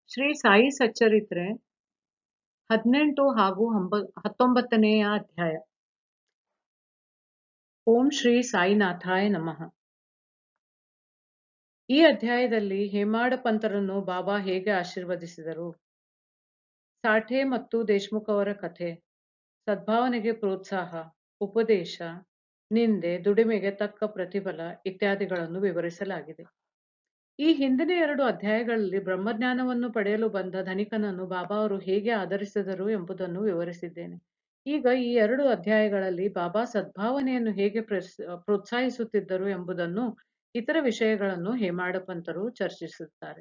ಶ್ರೀ ಸಾಯಿ ಸಚ್ಚರಿತ್ರೆ ಹದಿನೆಂಟು ಹಾಗೂ ಹಂಬ ಹತ್ತೊಂಬತ್ತನೆಯ ಅಧ್ಯಾಯ ಓಂ ಶ್ರೀ ಸಾಯಿನಾಥಾಯ ನಮಃ ಈ ಅಧ್ಯಾಯದಲ್ಲಿ ಹೇಮಾಡ ಪಂತರನ್ನು ಬಾಬಾ ಹೇಗೆ ಆಶೀರ್ವದಿಸಿದರು ಸಾಠೆ ಮತ್ತು ದೇಶ್ಮುಖ್ ಅವರ ಕಥೆ ಸದ್ಭಾವನೆಗೆ ಪ್ರೋತ್ಸಾಹ ಉಪದೇಶ ನಿಂದೆ ದುಡಿಮೆಗೆ ತಕ್ಕ ಪ್ರತಿಫಲ ಇತ್ಯಾದಿಗಳನ್ನು ವಿವರಿಸಲಾಗಿದೆ ಈ ಹಿಂದಿನ ಎರಡು ಅಧ್ಯಾಯಗಳಲ್ಲಿ ಬ್ರಹ್ಮಜ್ಞಾನವನ್ನು ಪಡೆಯಲು ಬಂದ ಧನಿಕನನ್ನು ಬಾಬಾ ಅವರು ಹೇಗೆ ಆಧರಿಸಿದರು ಎಂಬುದನ್ನು ವಿವರಿಸಿದ್ದೇನೆ ಈಗ ಈ ಎರಡು ಅಧ್ಯಾಯಗಳಲ್ಲಿ ಬಾಬಾ ಸದ್ಭಾವನೆಯನ್ನು ಹೇಗೆ ಪ್ರೋತ್ಸಾಹಿಸುತ್ತಿದ್ದರು ಎಂಬುದನ್ನು ಇತರ ವಿಷಯಗಳನ್ನು ಹೇಮಾಡ ಪಂತರು ಚರ್ಚಿಸುತ್ತಾರೆ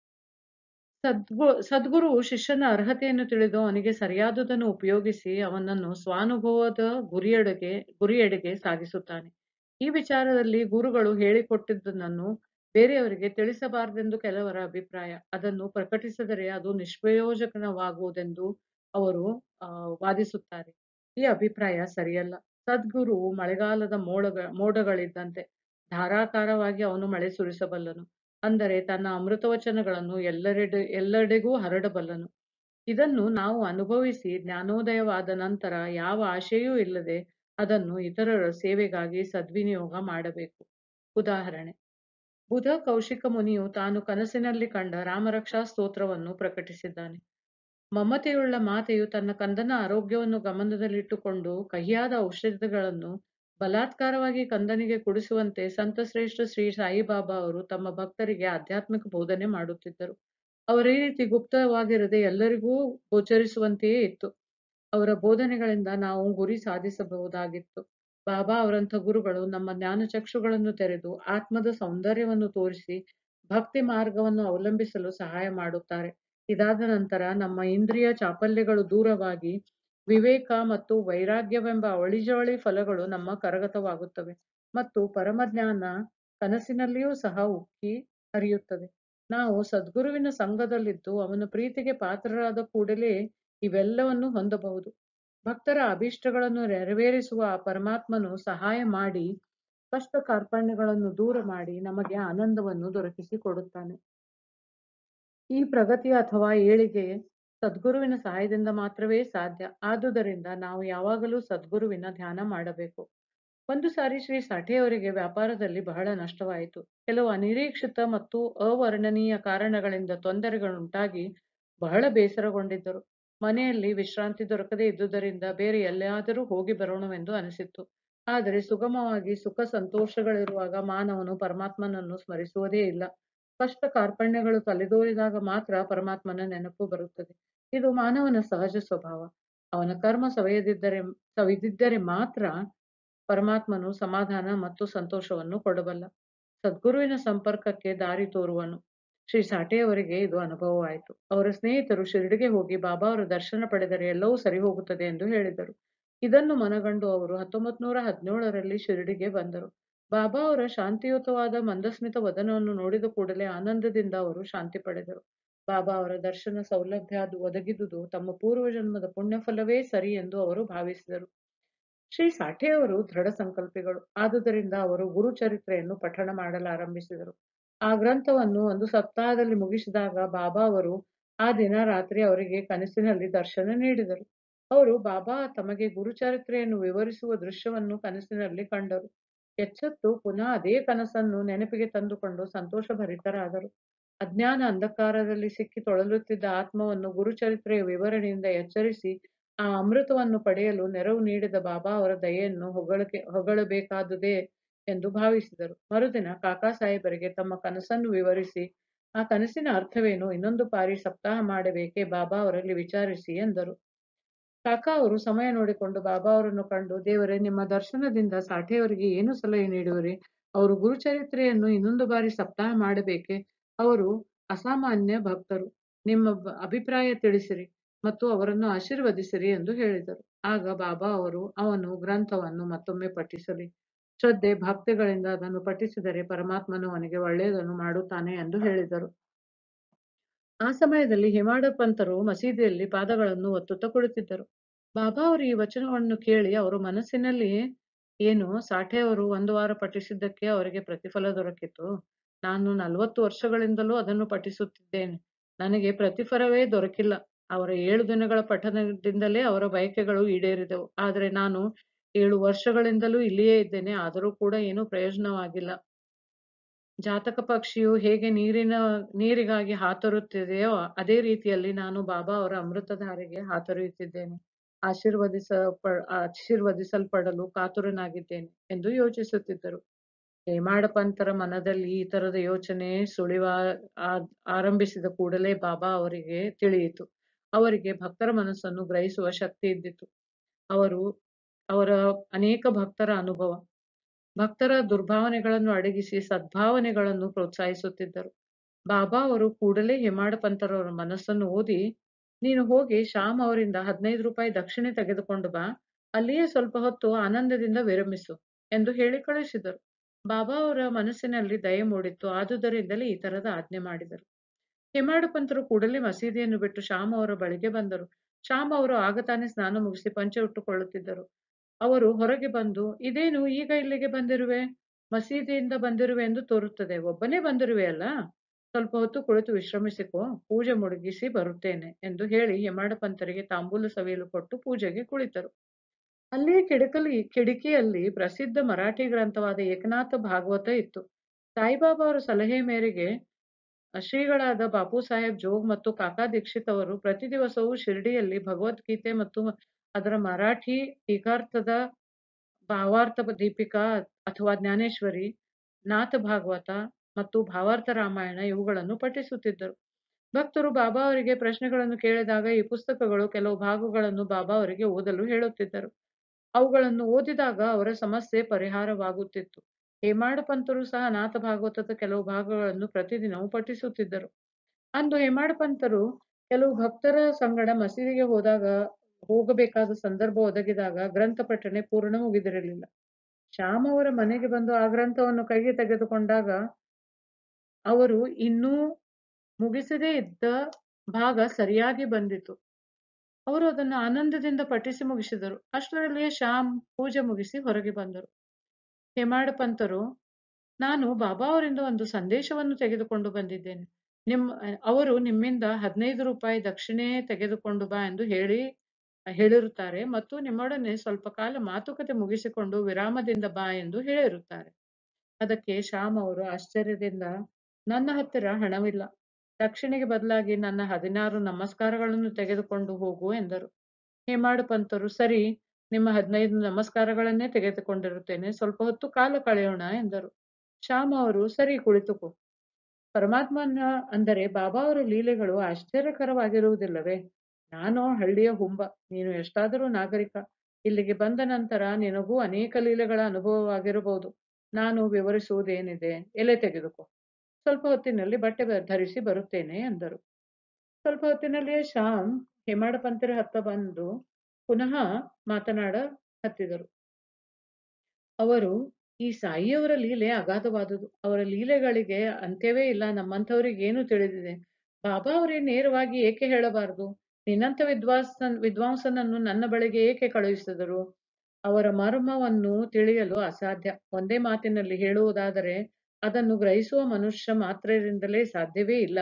ಸದ್ಗು ಸದ್ಗುರು ಶಿಷ್ಯನ ಅರ್ಹತೆಯನ್ನು ತಿಳಿದು ಅವನಿಗೆ ಸರಿಯಾದುದನ್ನು ಉಪಯೋಗಿಸಿ ಅವನನ್ನು ಸ್ವಾನುಭವದ ಗುರಿಯೆಡೆಗೆ ಗುರಿಯೆಡೆಗೆ ಸಾಗಿಸುತ್ತಾನೆ ಈ ವಿಚಾರದಲ್ಲಿ ಗುರುಗಳು ಹೇಳಿಕೊಟ್ಟಿದ್ದನ್ನು ಬೇರೆಯವರಿಗೆ ತಿಳಿಸಬಾರದೆಂದು ಕೆಲವರ ಅಭಿಪ್ರಾಯ ಅದನ್ನು ಪ್ರಕಟಿಸಿದರೆ ಅದು ನಿಷ್ಪ್ರಯೋಜಕವಾಗುವುದೆಂದು ಅವರು ವಾದಿಸುತ್ತಾರೆ ಈ ಅಭಿಪ್ರಾಯ ಸರಿಯಲ್ಲ ಸದ್ಗುರು ಮಳೆಗಾಲದ ಮೋಡಗ ಮೋಡಗಳಿದ್ದಂತೆ ಧಾರಾಕಾರವಾಗಿ ಅವನು ಮಳೆ ಸುರಿಸಬಲ್ಲನು ಅಂದರೆ ತನ್ನ ಅಮೃತವಚನಗಳನ್ನು ಎಲ್ಲರೆಡೆ ಎಲ್ಲೆಡೆಗೂ ಹರಡಬಲ್ಲನು ಇದನ್ನು ನಾವು ಅನುಭವಿಸಿ ಜ್ಞಾನೋದಯವಾದ ನಂತರ ಯಾವ ಆಶೆಯೂ ಇಲ್ಲದೆ ಅದನ್ನು ಇತರರ ಸೇವೆಗಾಗಿ ಸದ್ವಿನಿಯೋಗ ಮಾಡಬೇಕು ಉದಾಹರಣೆ ಬುಧ ಕೌಶಿಕ ಮುನಿಯು ತಾನು ಕನಸಿನಲ್ಲಿ ಕಂಡ ರಾಮರಕ್ಷಾ ಸ್ತೋತ್ರವನ್ನು ಪ್ರಕಟಿಸಿದ್ದಾನೆ ಮಮತೆಯುಳ್ಳ ಮಾತೆಯು ತನ್ನ ಕಂದನ ಆರೋಗ್ಯವನ್ನು ಗಮನದಲ್ಲಿಟ್ಟುಕೊಂಡು ಕಹಿಯಾದ ಔಷಧಗಳನ್ನು ಬಲಾತ್ಕಾರವಾಗಿ ಕಂದನಿಗೆ ಕುಡಿಸುವಂತೆ ಸಂತಶ್ರೇಷ್ಠ ಶ್ರೀ ಸಾಯಿಬಾಬಾ ಅವರು ತಮ್ಮ ಭಕ್ತರಿಗೆ ಆಧ್ಯಾತ್ಮಿಕ ಬೋಧನೆ ಮಾಡುತ್ತಿದ್ದರು ಅವರ ಈ ರೀತಿ ಗುಪ್ತವಾಗಿರದೆ ಎಲ್ಲರಿಗೂ ಗೋಚರಿಸುವಂತೆಯೇ ಇತ್ತು ಅವರ ಬೋಧನೆಗಳಿಂದ ನಾವು ಗುರಿ ಸಾಧಿಸಬಹುದಾಗಿತ್ತು ಬಾಬಾ ಅವರಂಥ ಗುರುಗಳು ನಮ್ಮ ಜ್ಞಾನಚಕ್ಷುಗಳನ್ನು ತೆರೆದು ಆತ್ಮದ ಸೌಂದರ್ಯವನ್ನು ತೋರಿಸಿ ಭಕ್ತಿ ಮಾರ್ಗವನ್ನು ಅವಲಂಬಿಸಲು ಸಹಾಯ ಮಾಡುತ್ತಾರೆ ಇದಾದ ನಂತರ ನಮ್ಮ ಇಂದ್ರಿಯ ಚಾಪಲ್ಯಗಳು ದೂರವಾಗಿ ವಿವೇಕ ಮತ್ತು ವೈರಾಗ್ಯವೆಂಬ ಅವಳಿಜವಳಿ ಫಲಗಳು ನಮ್ಮ ಕರಗತವಾಗುತ್ತವೆ ಮತ್ತು ಪರಮಜ್ಞಾನ ಕನಸಿನಲ್ಲಿಯೂ ಸಹ ಉಕ್ಕಿ ಹರಿಯುತ್ತದೆ ನಾವು ಸದ್ಗುರುವಿನ ಸಂಘದಲ್ಲಿದ್ದು ಅವನ ಪ್ರೀತಿಗೆ ಪಾತ್ರರಾದ ಕೂಡಲೇ ಇವೆಲ್ಲವನ್ನು ಹೊಂದಬಹುದು ಭಕ್ತರ ಅಭೀಷ್ಟಗಳನ್ನು ನೆರವೇರಿಸುವ ಪರಮಾತ್ಮನು ಸಹಾಯ ಮಾಡಿ ಕಷ್ಟ ಕಾರ್ಪಣ್ಯಗಳನ್ನು ದೂರ ಮಾಡಿ ನಮಗೆ ಆನಂದವನ್ನು ದೊರಕಿಸಿಕೊಡುತ್ತಾನೆ ಈ ಪ್ರಗತಿ ಅಥವಾ ಏಳಿಗೆ ಸದ್ಗುರುವಿನ ಸಹಾಯದಿಂದ ಮಾತ್ರವೇ ಸಾಧ್ಯ ಆದುದರಿಂದ ನಾವು ಯಾವಾಗಲೂ ಸದ್ಗುರುವಿನ ಧ್ಯಾನ ಮಾಡಬೇಕು ಒಂದು ಸಾರಿ ಶ್ರೀ ಸಾಠೆಯವರಿಗೆ ವ್ಯಾಪಾರದಲ್ಲಿ ಬಹಳ ನಷ್ಟವಾಯಿತು ಕೆಲವು ಅನಿರೀಕ್ಷಿತ ಮತ್ತು ಅವರ್ಣನೀಯ ಕಾರಣಗಳಿಂದ ತೊಂದರೆಗಳುಂಟಾಗಿ ಬಹಳ ಬೇಸರಗೊಂಡಿದ್ದರು ಮನೆಯಲ್ಲಿ ವಿಶ್ರಾಂತಿ ದೊರಕದೇ ಇದ್ದುದರಿಂದ ಬೇರೆ ಎಲ್ಲಿಯಾದರೂ ಹೋಗಿ ಬರೋಣವೆಂದು ಅನಿಸಿತ್ತು ಆದರೆ ಸುಗಮವಾಗಿ ಸುಖ ಸಂತೋಷಗಳಿರುವಾಗ ಮಾನವನು ಪರಮಾತ್ಮನನ್ನು ಸ್ಮರಿಸುವುದೇ ಇಲ್ಲ ಕಷ್ಟ ಕಾರ್ಪಣ್ಯಗಳು ತಲೆದೋರಿದಾಗ ಮಾತ್ರ ಪರಮಾತ್ಮನ ನೆನಪು ಬರುತ್ತದೆ ಇದು ಮಾನವನ ಸಹಜ ಸ್ವಭಾವ ಅವನ ಕರ್ಮ ಸವೆಯದಿದ್ದರೆ ಸವಿದಿದ್ದರೆ ಮಾತ್ರ ಪರಮಾತ್ಮನು ಸಮಾಧಾನ ಮತ್ತು ಸಂತೋಷವನ್ನು ಕೊಡಬಲ್ಲ ಸದ್ಗುರುವಿನ ಸಂಪರ್ಕಕ್ಕೆ ದಾರಿ ತೋರುವನು ಶ್ರೀ ಸಾಠೆಯವರಿಗೆ ಇದು ಅನುಭವವಾಯಿತು ಅವರ ಸ್ನೇಹಿತರು ಶಿರಡಿಗೆ ಹೋಗಿ ಬಾಬಾ ಅವರ ದರ್ಶನ ಪಡೆದರೆ ಎಲ್ಲವೂ ಸರಿ ಹೋಗುತ್ತದೆ ಎಂದು ಹೇಳಿದರು ಇದನ್ನು ಮನಗಂಡು ಅವರು ಹತ್ತೊಂಬತ್ ನೂರ ಹದಿನೇಳರಲ್ಲಿ ಶಿರಡಿಗೆ ಬಂದರು ಬಾಬಾ ಅವರ ಶಾಂತಿಯುತವಾದ ಮಂದಸ್ಮಿತ ವದನವನ್ನು ನೋಡಿದ ಕೂಡಲೇ ಆನಂದದಿಂದ ಅವರು ಶಾಂತಿ ಪಡೆದರು ಬಾಬಾ ಅವರ ದರ್ಶನ ಸೌಲಭ್ಯ ಅದು ಒದಗಿದುದು ತಮ್ಮ ಪೂರ್ವ ಜನ್ಮದ ಪುಣ್ಯಫಲವೇ ಸರಿ ಎಂದು ಅವರು ಭಾವಿಸಿದರು ಶ್ರೀ ಸಾಠೆಯವರು ದೃಢ ಸಂಕಲ್ಪಿಗಳು ಆದುದರಿಂದ ಅವರು ಗುರುಚರಿತ್ರೆಯನ್ನು ಪಠಣ ಮಾಡಲಾರಂಭಿಸಿದರು ಆ ಗ್ರಂಥವನ್ನು ಒಂದು ಸಪ್ತಾಹದಲ್ಲಿ ಮುಗಿಸಿದಾಗ ಬಾಬಾ ಅವರು ಆ ದಿನ ರಾತ್ರಿ ಅವರಿಗೆ ಕನಸಿನಲ್ಲಿ ದರ್ಶನ ನೀಡಿದರು ಅವರು ಬಾಬಾ ತಮಗೆ ಗುರುಚರಿತ್ರೆಯನ್ನು ವಿವರಿಸುವ ದೃಶ್ಯವನ್ನು ಕನಸಿನಲ್ಲಿ ಕಂಡರು ಎಚ್ಚೆತ್ತು ಪುನಃ ಅದೇ ಕನಸನ್ನು ನೆನಪಿಗೆ ತಂದುಕೊಂಡು ಸಂತೋಷ ಭರಿತರಾದರು ಅಜ್ಞಾನ ಅಂಧಕಾರದಲ್ಲಿ ಸಿಕ್ಕಿ ತೊಳಲುತ್ತಿದ್ದ ಆತ್ಮವನ್ನು ಗುರುಚರಿತ್ರೆಯ ವಿವರಣೆಯಿಂದ ಎಚ್ಚರಿಸಿ ಆ ಅಮೃತವನ್ನು ಪಡೆಯಲು ನೆರವು ನೀಡಿದ ಬಾಬಾ ಅವರ ದಯೆಯನ್ನು ಹೊಗಳಕೆ ಹೊಗಳಬೇಕಾದುದೇ ಎಂದು ಭಾವಿಸಿದರು ಮರುದಿನ ಕಾಕಾ ಸಾಹೇಬರಿಗೆ ತಮ್ಮ ಕನಸನ್ನು ವಿವರಿಸಿ ಆ ಕನಸಿನ ಅರ್ಥವೇನು ಇನ್ನೊಂದು ಬಾರಿ ಸಪ್ತಾಹ ಮಾಡಬೇಕೆ ಬಾಬಾ ಅವರಲ್ಲಿ ವಿಚಾರಿಸಿ ಎಂದರು ಕಾಕಾ ಅವರು ಸಮಯ ನೋಡಿಕೊಂಡು ಬಾಬಾ ಅವರನ್ನು ಕಂಡು ದೇವರೇ ನಿಮ್ಮ ದರ್ಶನದಿಂದ ಸಾಠೆಯವರಿಗೆ ಏನು ಸಲಹೆ ನೀಡುವರಿ ಅವರು ಗುರುಚರಿತ್ರೆಯನ್ನು ಇನ್ನೊಂದು ಬಾರಿ ಸಪ್ತಾಹ ಮಾಡಬೇಕೆ ಅವರು ಅಸಾಮಾನ್ಯ ಭಕ್ತರು ನಿಮ್ಮ ಅಭಿಪ್ರಾಯ ತಿಳಿಸಿರಿ ಮತ್ತು ಅವರನ್ನು ಆಶೀರ್ವದಿಸಿರಿ ಎಂದು ಹೇಳಿದರು ಆಗ ಬಾಬಾ ಅವರು ಅವನು ಗ್ರಂಥವನ್ನು ಮತ್ತೊಮ್ಮೆ ಪಠಿಸಲಿ ಶ್ರದ್ಧೆ ಭಕ್ತಿಗಳಿಂದ ಅದನ್ನು ಪಠಿಸಿದರೆ ಪರಮಾತ್ಮನು ಅವನಿಗೆ ಒಳ್ಳೆಯದನ್ನು ಮಾಡುತ್ತಾನೆ ಎಂದು ಹೇಳಿದರು ಆ ಸಮಯದಲ್ಲಿ ಹಿಮಾಡ ಪಂತರು ಮಸೀದಿಯಲ್ಲಿ ಪಾದಗಳನ್ನು ಒತ್ತುತ್ತಾ ಕುಳಿತಿದ್ದರು ಬಾಬಾ ಅವರು ಈ ವಚನವನ್ನು ಕೇಳಿ ಅವರು ಮನಸ್ಸಿನಲ್ಲಿ ಏನು ಸಾಠೆ ಅವರು ಒಂದು ವಾರ ಪಠಿಸಿದ್ದಕ್ಕೆ ಅವರಿಗೆ ಪ್ರತಿಫಲ ದೊರಕಿತು ನಾನು ನಲವತ್ತು ವರ್ಷಗಳಿಂದಲೂ ಅದನ್ನು ಪಠಿಸುತ್ತಿದ್ದೇನೆ ನನಗೆ ಪ್ರತಿಫಲವೇ ದೊರಕಿಲ್ಲ. ಅವರ ಏಳು ದಿನಗಳ ಪಠಣದಿಂದಲೇ ಅವರ ಬಯಕೆಗಳು ಈಡೇರಿದವು. ಆದರೆ ನಾನು ಏಳು ವರ್ಷಗಳಿಂದಲೂ ಇಲ್ಲಿಯೇ ಇದ್ದೇನೆ. ಆದರೂ ಕೂಡ ಏನೂ ಪ್ರಯೋಜನವಾಗಿಲ್ಲ. ಜಾತಕ ಪಕ್ಷಿಯು ಹೇಗೆ ನೀರಿನ ನೀರಿಗಾಗಿ ಹಾತೊರೆಯುತ್ತದೆಯೋ ಅದೇ ರೀತಿಯಲ್ಲಿ ನಾನು ಬಾಬಾ ಅವರ ಅಮೃತಧಾರೆಗೆ ಹಾತೊರೆಯುತ್ತಿದ್ದೇನೆ. ಆಶೀರ್ವದಿಸಪ ಆಶೀರ್ವದಿಸಲ್ಪಡಲು ಕಾತುರನಾಗಿದ್ದೇನೆ ಎಂದು ಯೋಚಿಸುತ್ತಿದ್ದರು. ಹೇಮಾಡ ಪಂತರ ಮನದಲ್ಲಿ ಈ ತರದ ಯೋಚನೆ ಸುಳಿವ ಆರಂಭಿಸಿದ ಕೂಡಲೇ ಬಾಬಾ ಅವರಿಗೆ ತಿಳಿಯಿತು. ಅವರಿಗೆ ಭಕ್ತರ ಮನಸ್ಸನ್ನು ಗ್ರಹಿಸುವ ಶಕ್ತಿ ಇದ್ದಿತು. ಅವರು ಅವರ ಅನೇಕ ಭಕ್ತರ ಅನುಭವ. ಭಕ್ತರ ದುರ್ಭಾವನೆಗಳನ್ನು ಅಡಗಿಸಿ ಸದ್ಭಾವನೆಗಳನ್ನು ಪ್ರೋತ್ಸಾಹಿಸುತ್ತಿದ್ದರು. ಬಾಬಾ ಅವರು ಕೂಡಲೇ ಹೇಮಾಡ ಪಂತರವರ ಮನಸ್ಸನ್ನು ಓದಿ ನೀನು ಹೋಗಿ ಶ್ಯಾಮ್ ಅವರಿಂದ ಹದಿನೈದು ರೂಪಾಯಿ ದಕ್ಷಿಣೆ ತೆಗೆದುಕೊಂಡು ಬಾ. ಅಲ್ಲಿಯೇ ಸ್ವಲ್ಪ ಹೊತ್ತು ಆನಂದದಿಂದ ವಿರಮಿಸು ಎಂದು ಹೇಳಿ ಕಳುಹಿಸಿದರು. ಬಾಬಾ ಅವರ ಮನಸ್ಸಿನಲ್ಲಿ ದಯೆ ಮೂಡಿತ್ತು. ಆದುದರಿಂದಲೇ ಈ ತರದ ಆಜ್ಞೆ ಮಾಡಿದರು. ಹೇಮಾಡ ಪಂತರು ಕೂಡಲೇ ಮಸೀದಿಯನ್ನು ಬಿಟ್ಟು ಶ್ಯಾಮ್ ಅವರ ಬಳಿಗೆ ಬಂದರು. ಶ್ಯಾಮ್ ಅವರು ಆಗ ತಾನೇ ಸ್ನಾನ ಮುಗಿಸಿ ಪಂಚೆ ಉಟ್ಟುಕೊಳ್ಳುತ್ತಿದ್ದರು. ಅವರು ಹೊರಗೆ ಬಂದು ಇದೇನು ಈಗ ಇಲ್ಲಿಗೆ ಬಂದಿರುವೆ? ಮಸೀದಿಯಿಂದ ಬಂದಿರುವೆ ಎಂದು ತೋರುತ್ತದೆ. ಒಬ್ಬನೇ ಬಂದಿರುವೆಯಲ್ಲ? ಸ್ವಲ್ಪ ಹೊತ್ತು ಕುಳಿತು ವಿಶ್ರಮಿಸಿಕೋ. ಪೂಜೆ ಮುಗಿಸಿ ಬರುತ್ತೇನೆ ಎಂದು ಹೇಳಿ ಹೇಮಾಡ ಪಂತರಿಗೆ ತಾಂಬೂಲ ಸವಿಯಲು ಕೊಟ್ಟು ಪೂಜೆಗೆ ಕುಳಿತರು. ಅಲ್ಲಿಯೇ ಕಿಡಕಲಿ ಕಿಡಿಕಿಯಲ್ಲಿ ಪ್ರಸಿದ್ಧ ಮರಾಠಿ ಗ್ರಂಥವಾದ ಏಕನಾಥ ಭಾಗವತ ಇತ್ತು. ಸಾಯಿಬಾಬಾ ಅವರ ಸಲಹೆಯ ಮೇರೆಗೆ ಶ್ರೀಗಳಾದ ಬಾಪೂಸಾಹೇಬ್ ಜೋಗ್ ಮತ್ತು ಕಾಕಾ ದೀಕ್ಷಿತ್ ಅವರು ಪ್ರತಿ ದಿವಸವೂ ಶಿರ್ಡಿಯಲ್ಲಿ ಭಗವದ್ಗೀತೆ ಮತ್ತು ಅದರ ಮರಾಠಿ ಟೀಕಾರ್ಥದ ಭಾವಾರ್ಥ ದೀಪಿಕಾ ಅಥವಾ ಜ್ಞಾನೇಶ್ವರಿ, ನಾಥ ಭಾಗವತ ಮತ್ತು ಭಾವಾರ್ಥ ರಾಮಾಯಣ ಇವುಗಳನ್ನು ಪಠಿಸುತ್ತಿದ್ದರು. ಭಕ್ತರು ಬಾಬಾ ಅವರಿಗೆ ಪ್ರಶ್ನೆಗಳನ್ನು ಕೇಳಿದಾಗ ಈ ಪುಸ್ತಕಗಳು ಕೆಲವು ಭಾಗಗಳನ್ನು ಬಾಬಾ ಅವರಿಗೆ ಓದಲು ಹೇಳುತ್ತಿದ್ದರು. ಅವುಗಳನ್ನು ಓದಿದಾಗ ಅವರ ಸಮಸ್ಯೆ ಪರಿಹಾರವಾಗುತ್ತಿತ್ತು. ಹೇಮಾಡ ಪಂತರು ಸಹ ನಾಥ ಭಾಗವತದ ಕೆಲವು ಭಾಗಗಳನ್ನು ಪ್ರತಿದಿನವೂ ಪಠಿಸುತ್ತಿದ್ದರು. ಅಂದು ಹೇಮಾಡ ಪಂತರು ಕೆಲವು ಭಕ್ತರ ಸಂಗಡ ಮಸೀದಿಗೆ ಹೋದಾಗ ಹೋಗಬೇಕಾದ ಸಂದರ್ಭ ಒದಗಿದಾಗ ಗ್ರಂಥ ಪಠಣೆ ಪೂರ್ಣ ಮುಗಿದಿರಲಿಲ್ಲ. ಶ್ಯಾಮ್ ಅವರ ಮನೆಗೆ ಬಂದು ಆ ಗ್ರಂಥವನ್ನು ಕೈಗೆ ತೆಗೆದುಕೊಂಡಾಗ ಅವರು ಇನ್ನೂ ಮುಗಿಸದೇ ಇದ್ದ ಭಾಗ ಸರಿಯಾಗಿ ಬಂದಿತು. ಅವರು ಅದನ್ನು ಆನಂದದಿಂದ ಪಠಿಸಿ ಮುಗಿಸಿದರು. ಅಷ್ಟರಲ್ಲಿಯೇ ಶ್ಯಾಮ್ ಪೂಜೆ ಮುಗಿಸಿ ಹೊರಗೆ ಬಂದರು. ಹೇಮಾಡ ಪಂತರು ನಾನು ಬಾಬಾ ಅವರಿಂದ ಒಂದು ಸಂದೇಶವನ್ನು ತೆಗೆದುಕೊಂಡು ಬಂದಿದ್ದೇನೆ. ನಿಮ್ಮ ಅವರು ನಿಮ್ಮಿಂದ ಹದಿನೈದು ರೂಪಾಯಿ ದಕ್ಷಿಣೆ ತೆಗೆದುಕೊಂಡು ಬಾ ಎಂದು ಹೇಳಿ ಹೇಳಿರುತ್ತಾರೆ ಮತ್ತು ನಿಮ್ಮೊಡನೆ ಸ್ವಲ್ಪ ಕಾಲ ಮಾತುಕತೆ ಮುಗಿಸಿಕೊಂಡು ವಿರಾಮದಿಂದ ಬಾ ಎಂದು ಹೇಳಿರುತ್ತಾರೆ. ಅದಕ್ಕೆ ಶ್ಯಾಮ್ ಅವರು ಆಶ್ಚರ್ಯದಿಂದ ನನ್ನ ಹತ್ತಿರ ಹಣವಿಲ್ಲ. ದಕ್ಷಿಣೆಗೆ ಬದಲಾಗಿ ನನ್ನ ಹದಿನಾರು ನಮಸ್ಕಾರಗಳನ್ನು ತೆಗೆದುಕೊಂಡು ಹೋಗು ಎಂದರು. ಹೇಮಾಡ ಪಂತರು ಸರಿ ನಿಮ್ಮ ಹದಿನೈದು ನಮಸ್ಕಾರಗಳನ್ನೇ ತೆಗೆದುಕೊಂಡಿರುತ್ತೇನೆ. ಸ್ವಲ್ಪ ಹೊತ್ತು ಕಾಲ ಕಳೆಯೋಣ ಎಂದರು. ಶ್ಯಾಮ್ ಅವರು ಸರಿ ಕುಳಿತುಕೋ. ಪರಮಾತ್ಮನ ಅಂದರೆ ಬಾಬಾ ಅವರ ಲೀಲೆಗಳು ಆಶ್ಚರ್ಯಕರವಾಗಿರುವುದಿಲ್ಲವೇ? ನಾನೋ ಹಳ್ಳಿಯ ಹುಂಬ. ನೀನು ಎಷ್ಟಾದರೂ ನಾಗರಿಕ. ಇಲ್ಲಿಗೆ ಬಂದ ನಂತರ ನಿನಗೂ ಅನೇಕ ಲೀಲೆಗಳ ಅನುಭವವಾಗಿರಬಹುದು. ನಾನು ವಿವರಿಸುವುದೇನಿದೆ? ಎಲೆ ತೆಗೆದುಕೋ. ಸ್ವಲ್ಪ ಹೊತ್ತಿನಲ್ಲಿ ಬಟ್ಟೆ ಧರಿಸಿ ಬರುತ್ತೇನೆ ಎಂದರು. ಸ್ವಲ್ಪ ಹೊತ್ತಿನಲ್ಲಿಯೇ ಶ್ಯಾಮ್ ಹೇಮಾಡ ಪಂತರ ಹತ್ತ ಬಂದು ಪುನಃ ಮಾತನಾಡ ಹತ್ತಿದರು. ಅವರು ಈ ಸಾಯಿಯವರ ಲೀಲೆ ಅಗಾಧವಾದುದು. ಅವರ ಲೀಲೆಗಳಿಗೆ ಅಂತ್ಯವೇ ಇಲ್ಲ. ನಮ್ಮಂಥವರಿಗೇನು ತಿಳಿದಿದೆ? ಬಾಬಾ ಅವರೇ ನೇರವಾಗಿ ಏಕೆ ಹೇಳಬಾರದು? ನಿನ್ನಂಥ ವಿದ್ವಾಂಸ ವಿದ್ವಾಂಸನನ್ನು ನನ್ನ ಬಳಿಗೆ ಏಕೆ ಕಳುಹಿಸಿದರು? ಅವರ ಮರ್ಮವನ್ನು ತಿಳಿಯಲು ಅಸಾಧ್ಯ. ಒಂದೇ ಮಾತಿನಲ್ಲಿ ಹೇಳುವುದಾದರೆ ಅದನ್ನು ಗ್ರಹಿಸುವ ಮನುಷ್ಯ ಮಾತ್ರರಿಂದಲೇ ಸಾಧ್ಯವೇ ಇಲ್ಲ.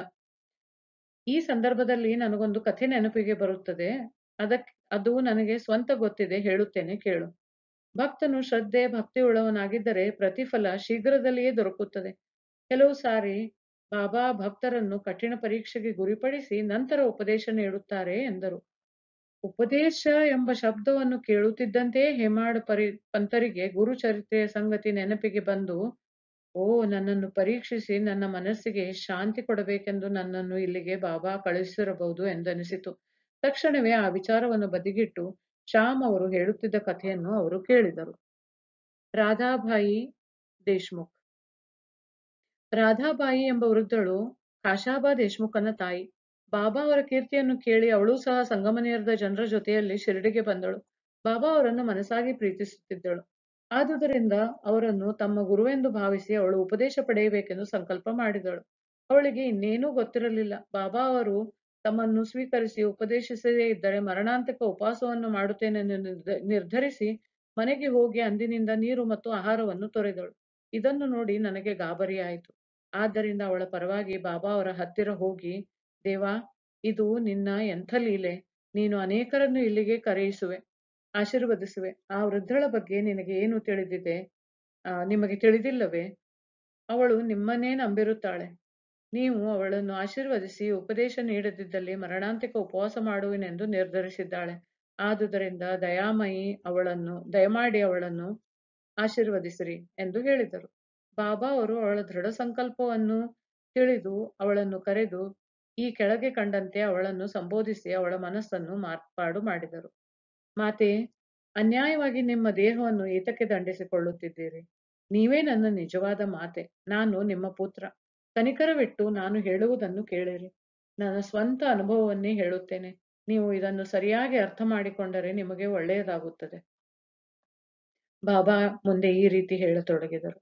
ಈ ಸಂದರ್ಭದಲ್ಲಿ ನನಗೊಂದು ಕಥೆ ನೆನಪಿಗೆ ಬರುತ್ತದೆ. ಅದಕ್ ಅದು ನನಗೆ ಸ್ವಂತ ಗೊತ್ತಿದೆ ಹೇಳುತ್ತೇನೆ ಕೇಳು. ಭಕ್ತನು ಶ್ರದ್ಧೆ ಭಕ್ತಿಯುಳ್ಳವನಾಗಿದ್ದರೆ ಪ್ರತಿಫಲ ಶೀಘ್ರದಲ್ಲಿಯೇ ದೊರಕುತ್ತದೆ. ಕೆಲವು ಸಾರಿ ಬಾಬಾ ಭಕ್ತರನ್ನು ಕಠಿಣ ಪರೀಕ್ಷೆಗೆ ಗುರಿಪಡಿಸಿ ನಂತರ ಉಪದೇಶ ನೀಡುತ್ತಾರೆ ಎಂದರು. ಉಪದೇಶ ಎಂಬ ಶಬ್ದವನ್ನು ಕೇಳುತ್ತಿದ್ದಂತೆಯೇ ಹೇಮಾಡ ಪರಿ ಪಂತರಿಗೆ ಗುರುಚರಿತ್ರೆಯ ಸಂಗತಿ ನೆನಪಿಗೆ ಬಂದು ಓ ನನ್ನನ್ನು ಪರೀಕ್ಷಿಸಿ ನನ್ನ ಮನಸ್ಸಿಗೆ ಶಾಂತಿ ಕೊಡಬೇಕೆಂದು ನನ್ನನ್ನು ಇಲ್ಲಿಗೆ ಬಾಬಾ ಕಳುಹಿಸಿರಬಹುದು ಎಂದನಿಸಿತು. ತಕ್ಷಣವೇ ಆ ವಿಚಾರವನ್ನು ಬದಿಗಿಟ್ಟು ಶ್ಯಾಮ್ ಅವರು ಹೇಳುತ್ತಿದ್ದ ಕಥೆಯನ್ನು ಅವರು ಕೇಳಿದರು. ರಾಧಾಬಾಯಿ ದೇಶ್ಮುಖ್ ರಾಧಾಬಾಯಿ ಎಂಬ ವೃದ್ಧಳು ಕಾಶಾಬಾ ದೇಶ್ಮುಖನ ತಾಯಿ. ಬಾಬಾ ಅವರ ಕೀರ್ತಿಯನ್ನು ಕೇಳಿ ಅವಳೂ ಸಹ ಸಂಗಮನೇರದ ಜನರ ಜೊತೆಯಲ್ಲಿ ಶಿರಡಿಗೆ ಬಂದಳು. ಬಾಬಾ ಅವರನ್ನು ಮನಸಾಗಿ ಪ್ರೀತಿಸುತ್ತಿದ್ದಳು. ಆದುದರಿಂದ ಅವರನ್ನು ತಮ್ಮ ಗುರುವೆಂದು ಭಾವಿಸಿ ಅವಳು ಉಪದೇಶ ಪಡೆಯಬೇಕೆಂದು ಸಂಕಲ್ಪ ಮಾಡಿದಳು. ಅವಳಿಗೆ ಇನ್ನೇನೂ ಗೊತ್ತಿರಲಿಲ್ಲ. ಬಾಬಾ ಅವರು ತಮ್ಮನ್ನು ಸ್ವೀಕರಿಸಿ ಉಪದೇಶಿಸದೇ ಇದ್ದರೆ ಮರಣಾಂತಿಕ ಉಪವಾಸವನ್ನು ಮಾಡುತ್ತೇನೆಂದು ನಿರ್ಧ ನಿರ್ಧರಿಸಿ ಮನೆಗೆ ಹೋಗಿ ಅಂದಿನಿಂದ ನೀರು ಮತ್ತು ಆಹಾರವನ್ನು ತೊರೆದಳು. ಇದನ್ನು ನೋಡಿ ನನಗೆ ಗಾಬರಿಯಾಯಿತು. ಆದ್ದರಿಂದ ಅವಳ ಪರವಾಗಿ ಬಾಬಾ ಅವರ ಹತ್ತಿರ ಹೋಗಿ ದೇವಾ ಇದು ನಿನ್ನ ಎಂಥ ಲೀಲೆ ನೀನು ಅನೇಕರನ್ನು ಇಲ್ಲಿಗೆ ಕರೆಯಿಸುವೆ ಆಶೀರ್ವದಿಸುವೆ ಆ ವೃದ್ಧಳ ಬಗ್ಗೆ ನಿನಗೆ ಏನು ತಿಳಿದಿದೆ ಆ, ನಿಮಗೆ ತಿಳಿದಿಲ್ಲವೇ ಅವಳು ನಿಮ್ಮನ್ನೇ ನಂಬಿರುತ್ತಾಳೆ ನೀವು ಅವಳನ್ನು ಆಶೀರ್ವದಿಸಿ ಉಪದೇಶ ನೀಡದಿದ್ದಲ್ಲಿ ಮರಣಾಂತಿಕ ಉಪವಾಸ ಮಾಡುವೆನೆಂದು ನಿರ್ಧರಿಸಿದ್ದಾಳೆ ಆದುದರಿಂದ ದಯಾಮಯಿ ಅವಳನ್ನು ದಯಮಾಡಿ ಅವಳನ್ನು ಆಶೀರ್ವದಿಸಿರಿ ಎಂದು ಹೇಳಿದರು ಬಾಬಾ ಅವರು ಅವಳ ದೃಢ ಸಂಕಲ್ಪವನ್ನು ತಿಳಿದು ಅವಳನ್ನು ಕರೆದು ಈ ಕೆಳಗೆ ಕಂಡಂತೆ ಅವಳನ್ನು ಸಂಬೋಧಿಸಿ ಅವಳ ಮನಸ್ಸನ್ನು ಮಾರ್ಪಾಡು ಮಾಡಿದರು ಮಾತೆ ಅನ್ಯಾಯವಾಗಿ ನಿಮ್ಮ ದೇಹವನ್ನು ಏತಕ್ಕೆ ದಂಡಿಸಿಕೊಳ್ಳುತ್ತಿದ್ದೀರಿ ನೀವೇ ನನ್ನ ನಿಜವಾದ ಮಾತೆ ನಾನು ನಿಮ್ಮ ಪುತ್ರ ಕನಿಕರವಿಟ್ಟು ನಾನು ಹೇಳುವುದನ್ನು ಕೇಳಿರಿ ನನ್ನ ಸ್ವಂತ ಅನುಭವವನ್ನೇ ಹೇಳುತ್ತೇನೆ ನೀವು ಇದನ್ನು ಸರಿಯಾಗಿ ಅರ್ಥ ಮಾಡಿಕೊಂಡರೆ ನಿಮಗೆ ಒಳ್ಳೆಯದಾಗುತ್ತದೆ ಬಾಬಾ ಮುಂದೆ ಈ ರೀತಿ ಹೇಳತೊಡಗಿದರು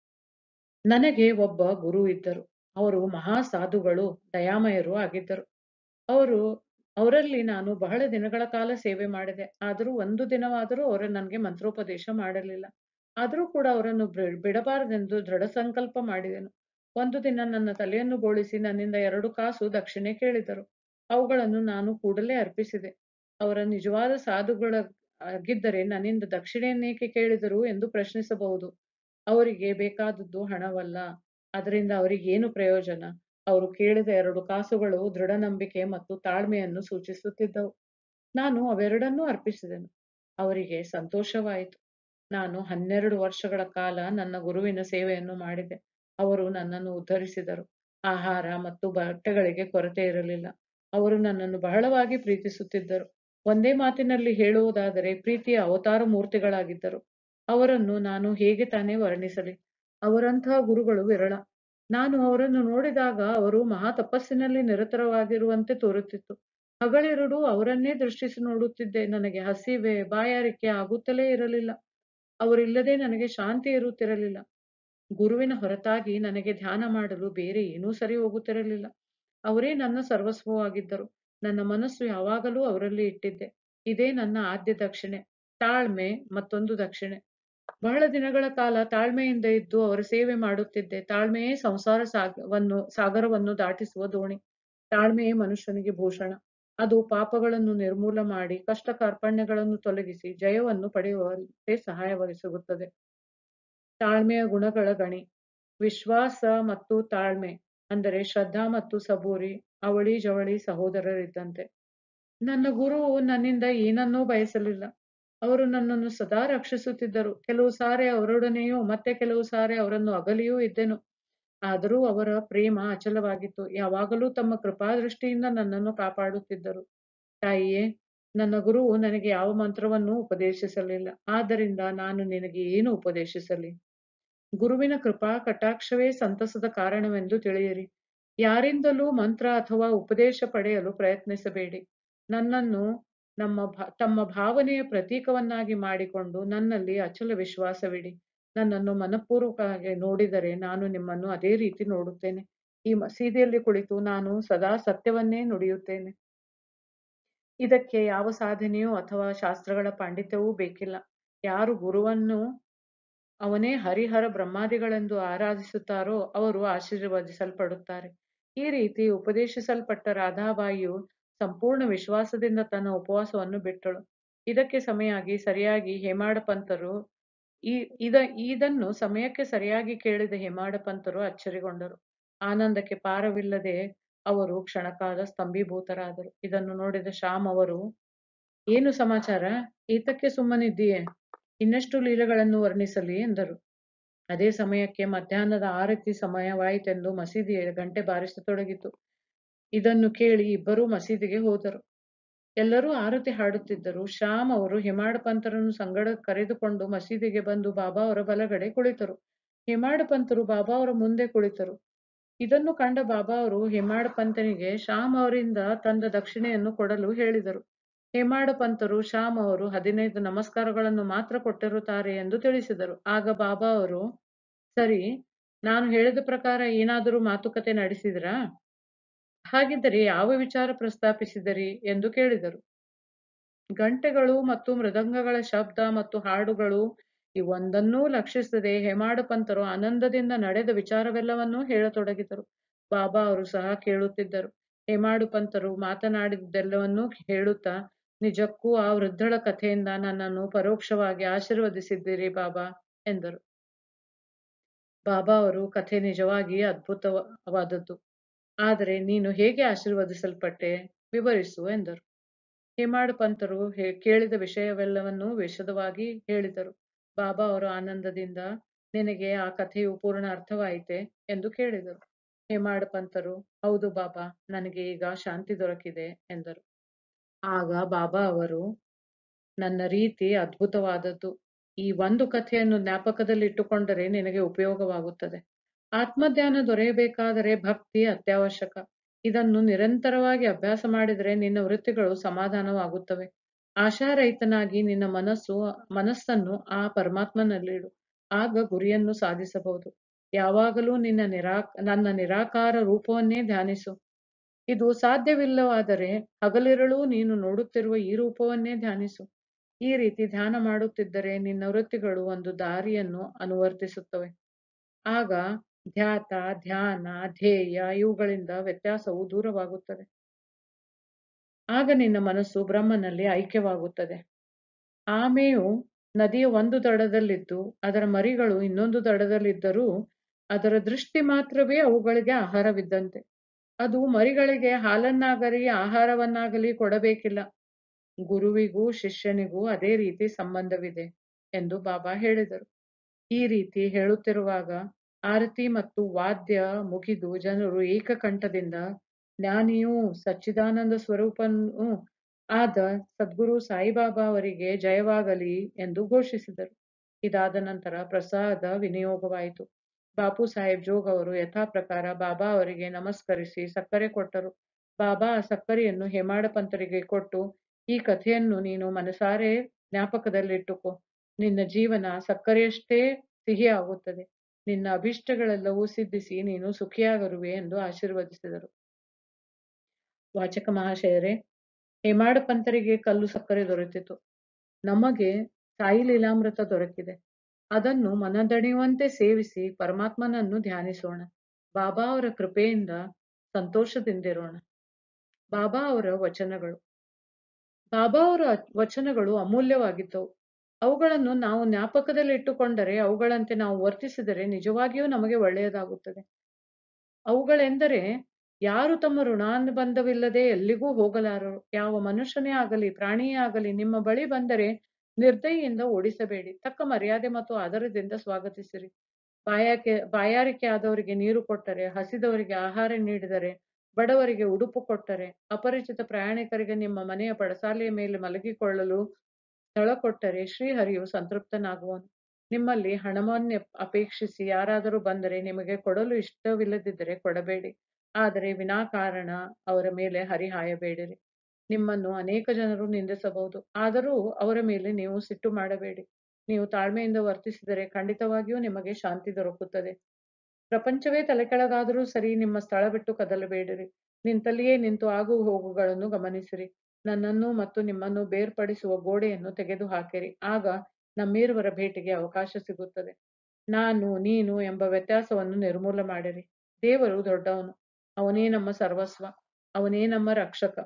ನನಗೆ ಒಬ್ಬ ಗುರು ಇದ್ದರು ಅವರು ಮಹಾ ಸಾಧುಗಳು ದಯಾಮಯರು ಆಗಿದ್ದರು ಅವರು ಅವರಲ್ಲಿ ನಾನು ಬಹಳ ದಿನಗಳ ಕಾಲ ಸೇವೆ ಮಾಡಿದೆ ಆದರೂ ಒಂದು ದಿನವಾದರೂ ಅವರು ನನಗೆ ಮಂತ್ರೋಪದೇಶ ಮಾಡಲಿಲ್ಲ ಆದರೂ ಕೂಡ ಅವರನ್ನು ಬಿಡ್- ಬಿಡಬಾರದೆಂದು ದೃಢ ಸಂಕಲ್ಪ ಮಾಡಿದೆನು ಒಂದು ದಿನ ನನ್ನ ತಲೆಯನ್ನು ಬೋಳಿಸಿ ನನ್ನಿಂದ ಎರಡು ಕಾಸು ದಕ್ಷಿಣೆ ಕೇಳಿದರು ಅವುಗಳನ್ನು ನಾನು ಕೂಡಲೇ ಅರ್ಪಿಸಿದೆ ಅವರ ನಿಜವಾದ ಸಾಧುಗಳ ಆಗಿದ್ದರೆ ನನ್ನಿಂದ ದಕ್ಷಿಣೆಯನ್ನೇಕೆ ಕೇಳಿದರು ಎಂದು ಪ್ರಶ್ನಿಸಬಹುದು ಅವರಿಗೆ ಬೇಕಾದದ್ದು ಹಣವಲ್ಲ ಅದರಿಂದ ಅವರಿಗೆ ಏನು ಪ್ರಯೋಜನ ಅವರು ಕೇಳಿದ ಎರಡು ಕಾಸುಗಳು ದೃಢ ನಂಬಿಕೆ ಮತ್ತು ತಾಳ್ಮೆಯನ್ನು ಸೂಚಿಸುತ್ತಿದ್ದವು ನಾನು ಅವೆರಡನ್ನೂ ಅರ್ಪಿಸಿದೆನು ಅವರಿಗೆ ಸಂತೋಷವಾಯಿತು ನಾನು ಹನ್ನೆರಡು ವರ್ಷಗಳ ಕಾಲ ನನ್ನ ಗುರುವಿನ ಸೇವೆಯನ್ನು ಮಾಡಿದೆ ಅವರು ನನ್ನನ್ನು ಉದ್ಧರಿಸಿದರು ಆಹಾರ ಮತ್ತು ಬಟ್ಟೆಗಳಿಗೆ ಕೊರತೆ ಇರಲಿಲ್ಲ ಅವರು ನನ್ನನ್ನು ಬಹಳವಾಗಿ ಪ್ರೀತಿಸುತ್ತಿದ್ದರು ಒಂದೇ ಮಾತಿನಲ್ಲಿ ಹೇಳುವುದಾದರೆ ಪ್ರೀತಿಯ ಅವತಾರ ಮೂರ್ತಿಗಳಾಗಿದ್ದರು ಅವರನ್ನು ನಾನು ಹೇಗೆ ತಾನೇ ವರ್ಣಿಸಲಿ ಅವರಂತಹ ಗುರುಗಳು ವಿರಳ ನಾನು ಅವರನ್ನು ನೋಡಿದಾಗ ಅವರು ಮಹಾ ತಪಸ್ಸಿನಲ್ಲಿ ನಿರತರವಾಗಿರುವಂತೆ ತೋರುತ್ತಿತ್ತು ಹಗಲಿರುಳು ಅವರನ್ನೇ ದೃಷ್ಟಿಸಿ ನೋಡುತ್ತಿದ್ದೆ ನನಗೆ ಹಸಿವೆ ಬಾಯಾರಿಕೆ ಆಗುತ್ತಲೇ ಇರಲಿಲ್ಲ ಅವರಿಲ್ಲದೆ ನನಗೆ ಶಾಂತಿ ಇರುತ್ತಿರಲಿಲ್ಲ ಗುರುವಿನ ಹೊರತಾಗಿ ನನಗೆ ಧ್ಯಾನ ಮಾಡಲು ಬೇರೆ ಏನೂ ಸರಿ ಹೋಗುತ್ತಿರಲಿಲ್ಲ ಅವರೇ ನನ್ನ ಸರ್ವಸ್ವವಾಗಿದ್ದರು ನನ್ನ ಮನಸ್ಸು ಯಾವಾಗಲೂ ಅವರಲ್ಲಿ ಇಟ್ಟಿದ್ದೆ ಇದೇ ನನ್ನ ಆದ್ಯ ದಕ್ಷಿಣೆ ತಾಳ್ಮೆ ಮತ್ತೊಂದು ದಕ್ಷಿಣೆ ಬಹಳ ದಿನಗಳ ಕಾಲ ತಾಳ್ಮೆಯಿಂದ ಇದ್ದು ಅವರ ಸೇವೆ ಮಾಡುತ್ತಿದ್ದೆ ತಾಳ್ಮೆಯೇ ಸಂಸಾರ ಸಾಗವನ್ನು ಸಾಗರವನ್ನು ದಾಟಿಸುವ ದೋಣಿ ತಾಳ್ಮೆಯೇ ಮನುಷ್ಯನಿಗೆ ಭೂಷಣ ಅದು ಪಾಪಗಳನ್ನು ನಿರ್ಮೂಲ ಮಾಡಿ ಕಷ್ಟ ಕಾರ್ಪಣ್ಯಗಳನ್ನು ತೊಲಗಿಸಿ ಜಯವನ್ನು ಪಡೆಯುವಂತೆ ಸಹಾಯವಾಗಿಸುತ್ತದೆ ತಾಳ್ಮೆಯ ಗುಣಗಳ ಗಣಿ ವಿಶ್ವಾಸ ಮತ್ತು ತಾಳ್ಮೆ ಅಂದರೆ ಶ್ರದ್ಧಾ ಮತ್ತು ಸಬೂರಿ ಅವಳಿ ಜವಳಿ ಸಹೋದರರಿದ್ದಂತೆ ನನ್ನ ಗುರು ನನ್ನಿಂದ ಏನನ್ನೂ ಬಯಸಲಿಲ್ಲ ಅವರು ನನ್ನನ್ನು ಸದಾ ರಕ್ಷಿಸುತ್ತಿದ್ದರು ಕೆಲವು ಸಾರಿ ಅವರೊಡನೆಯೂ ಮತ್ತೆ ಕೆಲವು ಸಾರಿ ಅವರನ್ನು ಅಗಲಿಯೂ ಇದ್ದೆನು ಆದರೂ ಅವರ ಪ್ರೇಮ ಅಚಲವಾಗಿತ್ತು ಯಾವಾಗಲೂ ತಮ್ಮ ಕೃಪಾದೃಷ್ಟಿಯಿಂದ ನನ್ನನ್ನು ಕಾಪಾಡುತ್ತಿದ್ದರು ತಾಯಿಯೇ ನನ್ನ ಗುರುವು ನನಗೆ ಯಾವ ಮಂತ್ರವನ್ನೂ ಉಪದೇಶಿಸಲಿಲ್ಲ ಆದ್ದರಿಂದ ನಾನು ನಿನಗೆ ಏನು ಉಪದೇಶಿಸಲಿ ಗುರುವಿನ ಕೃಪಾ ಕಟಾಕ್ಷವೇ ಸಂತಸದ ಕಾರಣವೆಂದು ತಿಳಿಯಿರಿ ಯಾರಿಂದಲೂ ಮಂತ್ರ ಅಥವಾ ಉಪದೇಶ ಪಡೆಯಲು ಪ್ರಯತ್ನಿಸಬೇಡಿ ನನ್ನನ್ನು ನಮ್ಮ ಭಾ ತಮ್ಮ ಭಾವನೆಯ ಪ್ರತೀಕವನ್ನಾಗಿ ಮಾಡಿಕೊಂಡು ನನ್ನಲ್ಲಿ ಅಚಲ ವಿಶ್ವಾಸವಿಡಿ ನನ್ನನ್ನು ಮನಪೂರ್ವಕವಾಗಿ ನೋಡಿದರೆ ನಾನು ನಿಮ್ಮನ್ನು ಅದೇ ರೀತಿ ನೋಡುತ್ತೇನೆ ಈ ಮಸೀದಿಯಲ್ಲಿ ಕುಳಿತು ನಾನು ಸದಾ ಸತ್ಯವನ್ನೇ ನುಡಿಯುತ್ತೇನೆ ಇದಕ್ಕೆ ಯಾವ ಸಾಧನೆಯೂ ಅಥವಾ ಶಾಸ್ತ್ರಗಳ ಪಾಂಡಿತ್ಯವೂ ಬೇಕಿಲ್ಲ ಯಾರು ಗುರುವನ್ನು ಅವನೇ ಹರಿಹರ ಬ್ರಹ್ಮಾದಿಗಳೆಂದು ಆರಾಧಿಸುತ್ತಾರೋ ಅವರು ಆಶೀರ್ವದಿಸಲ್ಪಡುತ್ತಾರೆ ಈ ರೀತಿ ಉಪದೇಶಿಸಲ್ಪಟ್ಟ ರಾಧಾಬಾಯಿಯು ಸಂಪೂರ್ಣ ವಿಶ್ವಾಸದಿಂದ ತನ್ನ ಉಪವಾಸವನ್ನು ಬಿಟ್ಟಳು ಇದಕ್ಕೆ ಸಮಯಾಗಿ ಸರಿಯಾಗಿ ಹೇಮಾಡ ಪಂತರು ಈ ಇದ ಇದನ್ನು ಸಮಯಕ್ಕೆ ಸರಿಯಾಗಿ ಕೇಳಿದ ಹೇಮಾಡ ಪಂತರು ಅಚ್ಚರಿಗೊಂಡರು ಆನಂದಕ್ಕೆ ಪಾರವಿಲ್ಲದೆ ಅವರು ಕ್ಷಣಕಾಲ ಸ್ತಂಭೀಭೂತರಾದರು ಇದನ್ನು ನೋಡಿದ ಶ್ಯಾಮ್ ಅವರು ಏನು ಸಮಾಚಾರ ಈತಕ್ಕೆ ಸುಮ್ಮನಿದ್ದೀಯೆ ಇನ್ನೆಷ್ಟು ಲೀಲೆಗಳನ್ನು ವರ್ಣಿಸಲಿ ಎಂದರು ಅದೇ ಸಮಯಕ್ಕೆ ಮಧ್ಯಾಹ್ನದ ಆರತಿ ಸಮಯವಾಯಿತೆಂದು ಮಸೀದಿಯ ಗಂಟೆ ಬಾರಿಸತೊಡಗಿತು ಇದನ್ನು ಕೇಳಿ ಇಬ್ಬರೂ ಮಸೀದಿಗೆ ಹೋದರು ಎಲ್ಲರೂ ಆರತಿ ಹಾಡುತ್ತಿದ್ದರು ಶ್ಯಾಮ್ ಅವರು ಹಿಮಾಡ ಪಂತರನ್ನು ಸಂಗಡ ಕರೆದುಕೊಂಡು ಮಸೀದಿಗೆ ಬಂದು ಬಾಬಾ ಅವರ ಬಲಗಡೆ ಕುಳಿತರು ಹಿಮಾಡ ಪಂತರು ಬಾಬಾ ಅವರ ಮುಂದೆ ಕುಳಿತರು ಇದನ್ನು ಕಂಡ ಬಾಬಾ ಅವರು ಹೇಮಾಡ ಪಂತನಿಗೆ ಶ್ಯಾಮ್ ಅವರಿಂದ ತಂದ ದಕ್ಷಿಣೆಯನ್ನು ಕೊಡಲು ಹೇಳಿದರು ಹೇಮಾಡ ಪಂತರು ಶ್ಯಾಮ್ ಅವರು ಹದಿನೈದು ನಮಸ್ಕಾರಗಳನ್ನು ಮಾತ್ರ ಕೊಟ್ಟಿರುತ್ತಾರೆ ಎಂದು ತಿಳಿಸಿದರು ಆಗ ಬಾಬಾ ಅವರು ಸರಿ ನಾನು ಹೇಳಿದ ಪ್ರಕಾರ ಏನಾದರೂ ಮಾತುಕತೆ ನಡೆಸಿದ್ರಾ ಹಾಗಿದ್ದರೆ ಯಾವ ವಿಚಾರ ಪ್ರಸ್ತಾಪಿಸಿದರಿ ಎಂದು ಕೇಳಿದರು ಗಂಟೆಗಳು ಮತ್ತು ಮೃದಂಗಗಳ ಶಬ್ದ ಮತ್ತು ಹಾಡುಗಳು ಇವೊಂದನ್ನೂ ಲಕ್ಷಿಸದೆ ಹೇಮಾಡ ಪಂತರು ಆನಂದದಿಂದ ನಡೆದ ವಿಚಾರವೆಲ್ಲವನ್ನೂ ಹೇಳತೊಡಗಿದರು ಬಾಬಾ ಅವರು ಸಹ ಕೇಳುತ್ತಿದ್ದರು ಹೇಮಾಡು ಪಂತರು ಮಾತನಾಡಿದ್ದೆಲ್ಲವನ್ನೂ ಹೇಳುತ್ತಾ ನಿಜಕ್ಕೂ ಆ ವೃದ್ಧಳ ಕಥೆಯಿಂದ ನನ್ನನ್ನು ಪರೋಕ್ಷವಾಗಿ ಆಶೀರ್ವದಿಸಿದ್ದೀರಿ ಬಾಬಾ ಎಂದರು ಬಾಬಾ ಅವರು ಕಥೆ ನಿಜವಾಗಿ ಅದ್ಭುತವಾದದ್ದು ಆದರೆ ನೀನು ಹೇಗೆ ಆಶೀರ್ವದಿಸಲ್ಪಟ್ಟೆ ವಿವರಿಸು ಎಂದರು ಹೇಮಾಡು ಪಂತರು ಹೇ- ಕೇಳಿದ ವಿಷಯವೆಲ್ಲವನ್ನೂ ವಿಶದವಾಗಿ ಹೇಳಿದರು ಬಾಬಾ ಅವರು ಆನಂದದಿಂದ ನಿನಗೆ ಆ ಕಥೆಯು ಪೂರ್ಣ ಅರ್ಥವಾಯಿತೆ ಎಂದು ಕೇಳಿದರು ಹೇಮಾಡು ಪಂತರು ಹೌದು ಬಾಬಾ ನನಗೆ ಈಗ ಶಾಂತಿ ದೊರಕಿದೆ ಎಂದರು ಆಗ ಬಾಬಾ ಅವರು ನನ್ನ ರೀತಿ ಅದ್ಭುತವಾದದ್ದು ಈ ಒಂದು ಕಥೆಯನ್ನು ಜ್ಞಾಪಕದಲ್ಲಿಟ್ಟುಕೊಂಡರೆ ನಿನಗೆ ಉಪಯೋಗವಾಗುತ್ತದೆ ಆತ್ಮಧ್ಯಾನ ದೊರೆಯಬೇಕಾದರೆ ಭಕ್ತಿ ಅತ್ಯವಶ್ಯಕ ಇದನ್ನು ನಿರಂತರವಾಗಿ ಅಭ್ಯಾಸ ಮಾಡಿದರೆ ನಿನ್ನ ವೃತ್ತಿಗಳು ಸಮಾಧಾನವಾಗುತ್ತವೆ ಆಶಾರಹಿತನಾಗಿ ನಿನ್ನ ಮನಸ್ಸು ಮನಸ್ಸನ್ನು ಆ ಪರಮಾತ್ಮನಲ್ಲಿಡು ಆಗ ಗುರಿಯನ್ನು ಸಾಧಿಸಬಹುದು ಯಾವಾಗಲೂ ನಿನ್ನ ನಿರಾ ನನ್ನ ನಿರಾಕಾರ ರೂಪವನ್ನೇ ಧ್ಯಾನಿಸು ಇದು ಸಾಧ್ಯವಿಲ್ಲವಾದರೆ ಹಗಲಿರಳು ನೀನು ನೋಡುತ್ತಿರುವ ಈ ರೂಪವನ್ನೇ ಧ್ಯಾನಿಸು ಈ ರೀತಿ ಧ್ಯಾನ ಮಾಡುತ್ತಿದ್ದರೆ ನಿನ್ನ ವೃತ್ತಿಗಳು ಒಂದು ದಾರಿಯನ್ನು ಅನುವರ್ತಿಸುತ್ತವೆ ಆಗ ಧ್ಯಾತ ಧ್ಯಾನ ಧ್ಯೇಯ ಇವುಗಳಿಂದ ವ್ಯತ್ಯಾಸವು ದೂರವಾಗುತ್ತದೆ ಆಗ ನಿನ್ನ ಮನಸ್ಸು ಬ್ರಹ್ಮನಲ್ಲಿ ಐಕ್ಯವಾಗುತ್ತದೆ ಆಮೆಯು ನದಿಯ ಒಂದು ದಡದಲ್ಲಿದ್ದು ಅದರ ಮರಿಗಳು ಇನ್ನೊಂದು ದಡದಲ್ಲಿದ್ದರೂ ಅದರ ದೃಷ್ಟಿ ಮಾತ್ರವೇ ಅವುಗಳಿಗೆ ಆಹಾರವಿದ್ದಂತೆ ಅದು ಮರಿಗಳಿಗೆ ಹಾಲನ್ನಾಗಲಿ ಆಹಾರವನ್ನಾಗಲಿ ಕೊಡಬೇಕಿಲ್ಲ ಗುರುವಿಗೂ ಶಿಷ್ಯನಿಗೂ ಅದೇ ರೀತಿ ಸಂಬಂಧವಿದೆ ಎಂದು ಬಾಬಾ ಹೇಳಿದರು ಈ ರೀತಿ ಹೇಳುತ್ತಿರುವಾಗ ಆರತಿ ಮತ್ತು ವಾದ್ಯ ಮುಗಿದು ಜನರು ಏಕಕಂಠದಿಂದ ಜ್ಞಾನಿಯೂ ಸಚ್ಚಿದಾನಂದ ಸ್ವರೂಪನೂ ಆದ ಸದ್ಗುರು ಸಾಯಿಬಾಬಾ ಅವರಿಗೆ ಜಯವಾಗಲಿ ಎಂದು ಘೋಷಿಸಿದರು ಇದಾದ ನಂತರ ಪ್ರಸಾದ ವಿನಿಯೋಗವಾಯಿತು ಬಾಪು ಸಾಹೇಬ್ ಜೋಗ್ ಅವರು ಯಥಾ ಪ್ರಕಾರ ಬಾಬಾ ಅವರಿಗೆ ನಮಸ್ಕರಿಸಿ ಸಕ್ಕರೆ ಕೊಟ್ಟರು ಬಾಬಾ ಆ ಸಕ್ಕರೆಯನ್ನು ಹೇಮಾಡ ಪಂತರಿಗೆ ಕೊಟ್ಟು ಈ ಕಥೆಯನ್ನು ನೀನು ಮನಸಾರೆ ಜ್ಞಾಪಕದಲ್ಲಿಟ್ಟುಕೋ ನಿನ್ನ ಜೀವನ ಸಕ್ಕರೆಯಷ್ಟೇ ಸಿಹಿಯಾಗುತ್ತದೆ ನಿನ್ನ ಅಭಿಷ್ಟಗಳೆಲ್ಲವೂ ಸಿದ್ಧಿಸಿ ನೀನು ಸುಖಿಯಾಗಿರುವೆ ಎಂದು ಆಶೀರ್ವದಿಸಿದರು ವಾಚಕ ಮಹಾಶಯರೇ ಹೇಮಾಡ ಪಂತರಿಗೆ ಕಲ್ಲು ಸಕ್ಕರೆ ದೊರೆತಿತು ನಮಗೆ ಸಾಯಿ ಲೀಲಾಮೃತ ದೊರಕಿದೆ ಅದನ್ನು ಮನದಣಿಯುವಂತೆ ಸೇವಿಸಿ ಪರಮಾತ್ಮನನ್ನು ಧ್ಯಾನಿಸೋಣ ಬಾಬಾ ಅವರ ಕೃಪೆಯಿಂದ ಸಂತೋಷದಿಂದಿರೋಣ ಬಾಬಾ ಅವರ ವಚನಗಳು ಬಾಬಾ ಅವರ ವಚನಗಳು ಅಮೂಲ್ಯವಾಗಿದ್ದವು ಅವುಗಳನ್ನು ನಾವು ಜ್ಞಾಪಕದಲ್ಲಿಟ್ಟುಕೊಂಡರೆ ಅವುಗಳಂತೆ ನಾವು ವರ್ತಿಸಿದರೆ ನಿಜವಾಗಿಯೂ ನಮಗೆ ಒಳ್ಳೆಯದಾಗುತ್ತದೆ ಅವುಗಳೆಂದರೆ ಯಾರು ತಮ್ಮ ಋಣಾನುಬಂಧವಿಲ್ಲದೆ ಎಲ್ಲಿಗೂ ಹೋಗಲಾರರು ಯಾವ ಮನುಷ್ಯನೇ ಆಗಲಿ ಪ್ರಾಣಿಯೇ ಆಗಲಿ ನಿಮ್ಮ ಬಳಿ ಬಂದರೆ ನಿರ್ದಯಿಯಿಂದ ಓಡಿಸಬೇಡಿ ತಕ್ಕ ಮರ್ಯಾದೆ ಮತ್ತು ಆದರದಿಂದ ಸ್ವಾಗತಿಸಿರಿ ಬಾಯಾಕೆ ಬಾಯಾರಿಕೆ ಆದವರಿಗೆ ನೀರು ಕೊಟ್ಟರೆ ಹಸಿದವರಿಗೆ ಆಹಾರ ನೀಡಿದರೆ ಬಡವರಿಗೆ ಉಡುಪು ಕೊಟ್ಟರೆ ಅಪರಿಚಿತ ಪ್ರಯಾಣಿಕರಿಗೆ ನಿಮ್ಮ ಮನೆಯ ಪಡಸಾಲೆಯ ಮೇಲೆ ಮಲಗಿಕೊಳ್ಳಲು ಸ್ಥಳ ಕೊಟ್ಟರೆ ಶ್ರೀಹರಿಯು ಸಂತೃಪ್ತನಾಗುವನು ನಿಮ್ಮಲ್ಲಿ ಹಣವನ್ನೇ ಅಪೇಕ್ಷಿಸಿ ಯಾರಾದರೂ ಬಂದರೆ ನಿಮಗೆ ಕೊಡಲು ಇಷ್ಟವಿಲ್ಲದಿದ್ದರೆ ಕೊಡಬೇಡಿ ಆದರೆ ವಿನಾಕಾರಣ ಅವರ ಮೇಲೆ ಹರಿಹಾಯಬೇಡಿರಿ ನಿಮ್ಮನ್ನು ಅನೇಕ ಜನರು ನಿಂದಿಸಬಹುದು ಆದರೂ ಅವರ ಮೇಲೆ ನೀವು ಸಿಟ್ಟು ಮಾಡಬೇಡಿ ನೀವು ತಾಳ್ಮೆಯಿಂದ ವರ್ತಿಸಿದರೆ ಖಂಡಿತವಾಗಿಯೂ ನಿಮಗೆ ಶಾಂತಿ ದೊರಕುತ್ತದೆ ಪ್ರಪಂಚವೇ ತಲೆಕೆಳಗಾದರೂ ಸರಿ ನಿಮ್ಮ ಸ್ಥಳ ಬಿಟ್ಟು ಕದಲಬೇಡಿರಿ ನಿಂತಲ್ಲಿಯೇ ನಿಂತು ಆಗು ಹೋಗುಗಳನ್ನು ಗಮನಿಸಿರಿ ನನ್ನನ್ನು ಮತ್ತು ನಿಮ್ಮನ್ನು ಬೇರ್ಪಡಿಸುವ ಗೋಡೆಯನ್ನು ತೆಗೆದು ಹಾಕಿರಿ ಆಗ ನಮ್ಮಿರುವರ ಭೇಟಿಗೆ ಅವಕಾಶ ಸಿಗುತ್ತದೆ ನಾನು ನೀನು ಎಂಬ ವ್ಯತ್ಯಾಸವನ್ನು ನಿರ್ಮೂಲ ಮಾಡಿರಿ ದೇವರು ದೊಡ್ಡವನು ಅವನೇ ನಮ್ಮ ಸರ್ವಸ್ವ ಅವನೇ ನಮ್ಮ ರಕ್ಷಕ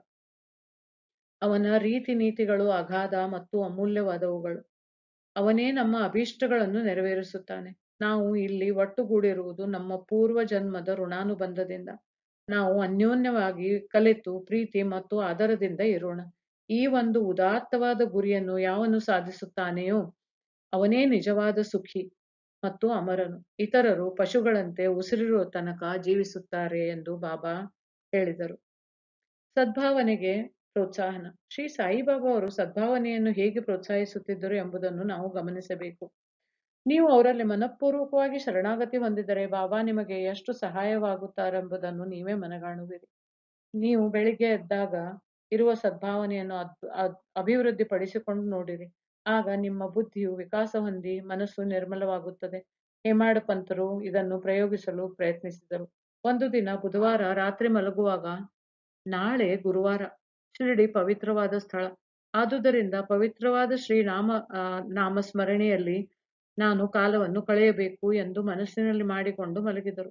ಅವನ ರೀತಿ ನೀತಿಗಳು ಅಗಾಧ ಮತ್ತು ಅಮೂಲ್ಯವಾದವುಗಳು ಅವನೇ ನಮ್ಮ ಅಭೀಷ್ಟಗಳನ್ನು ನೆರವೇರಿಸುತ್ತಾನೆ ನಾವು ಇಲ್ಲಿ ಒಟ್ಟುಗೂಡಿರುವುದು ನಮ್ಮ ಪೂರ್ವ ಜನ್ಮದ ಋಣಾನುಬಂಧದಿಂದ ನಾವು ಅನ್ಯೋನ್ಯವಾಗಿ ಕಲಿತು ಪ್ರೀತಿ ಮತ್ತು ಆದರದಿಂದ ಇರೋಣ ಈ ಒಂದು ಉದಾತ್ತವಾದ ಗುರಿಯನ್ನು ಯಾವನು ಸಾಧಿಸುತ್ತಾನೆಯೋ ಅವನೇ ನಿಜವಾದ ಸುಖಿ ಮತ್ತು ಅಮರನು ಇತರರು ಪಶುಗಳಂತೆ ಉಸಿರಿರುವ ತನಕ ಜೀವಿಸುತ್ತಾರೆ ಎಂದು ಬಾಬಾ ಹೇಳಿದರು ಸದ್ಭಾವನೆಗೆ ಪ್ರೋತ್ಸಾಹನ ಶ್ರೀ ಸಾಯಿಬಾಬಾ ಅವರು ಸದ್ಭಾವನೆಯನ್ನು ಹೇಗೆ ಪ್ರೋತ್ಸಾಹಿಸುತ್ತಿದ್ದರು ಎಂಬುದನ್ನು ನಾವು ಗಮನಿಸಬೇಕು ನೀವು ಅವರಲ್ಲಿ ಮನಃಪೂರ್ವಕವಾಗಿ ಶರಣಾಗತಿ ಹೊಂದಿದರೆ ಬಾಬಾ ನಿಮಗೆ ಎಷ್ಟು ಸಹಾಯವಾಗುತ್ತಾರೆಂಬುದನ್ನು ನೀವೇ ಮನಗಾಣುವಿರಿ ನೀವು ಬೆಳಿಗ್ಗೆ ಎದ್ದಾಗ ಇರುವ ಸದ್ಭಾವನೆಯನ್ನು ಅದ್ ಅಭಿವೃದ್ಧಿ ಪಡಿಸಿಕೊಂಡು ನೋಡಿರಿ ಆಗ ನಿಮ್ಮ ಬುದ್ಧಿಯು ವಿಕಾಸ ಹೊಂದಿ ಮನಸ್ಸು ನಿರ್ಮಲವಾಗುತ್ತದೆ ಹೇಮಾಡ ಪಂತರು ಇದನ್ನು ಪ್ರಯೋಗಿಸಲು ಪ್ರಯತ್ನಿಸಿದರು ಒಂದು ದಿನ ಬುಧವಾರ ರಾತ್ರಿ ಮಲಗುವಾಗ ನಾಳೆ ಗುರುವಾರ ಶಿರಡಿ ಪವಿತ್ರವಾದ ಸ್ಥಳ ಆದುದರಿಂದ ಪವಿತ್ರವಾದ ಶ್ರೀರಾಮ ಆ, ನಾಮಸ್ಮರಣೆಯಲ್ಲಿ ನಾನು ಕಾಲವನ್ನು ಕಳೆಯಬೇಕು ಎಂದು ಮನಸ್ಸಿನಲ್ಲಿ ಮಾಡಿಕೊಂಡು ಮಲಗಿದರು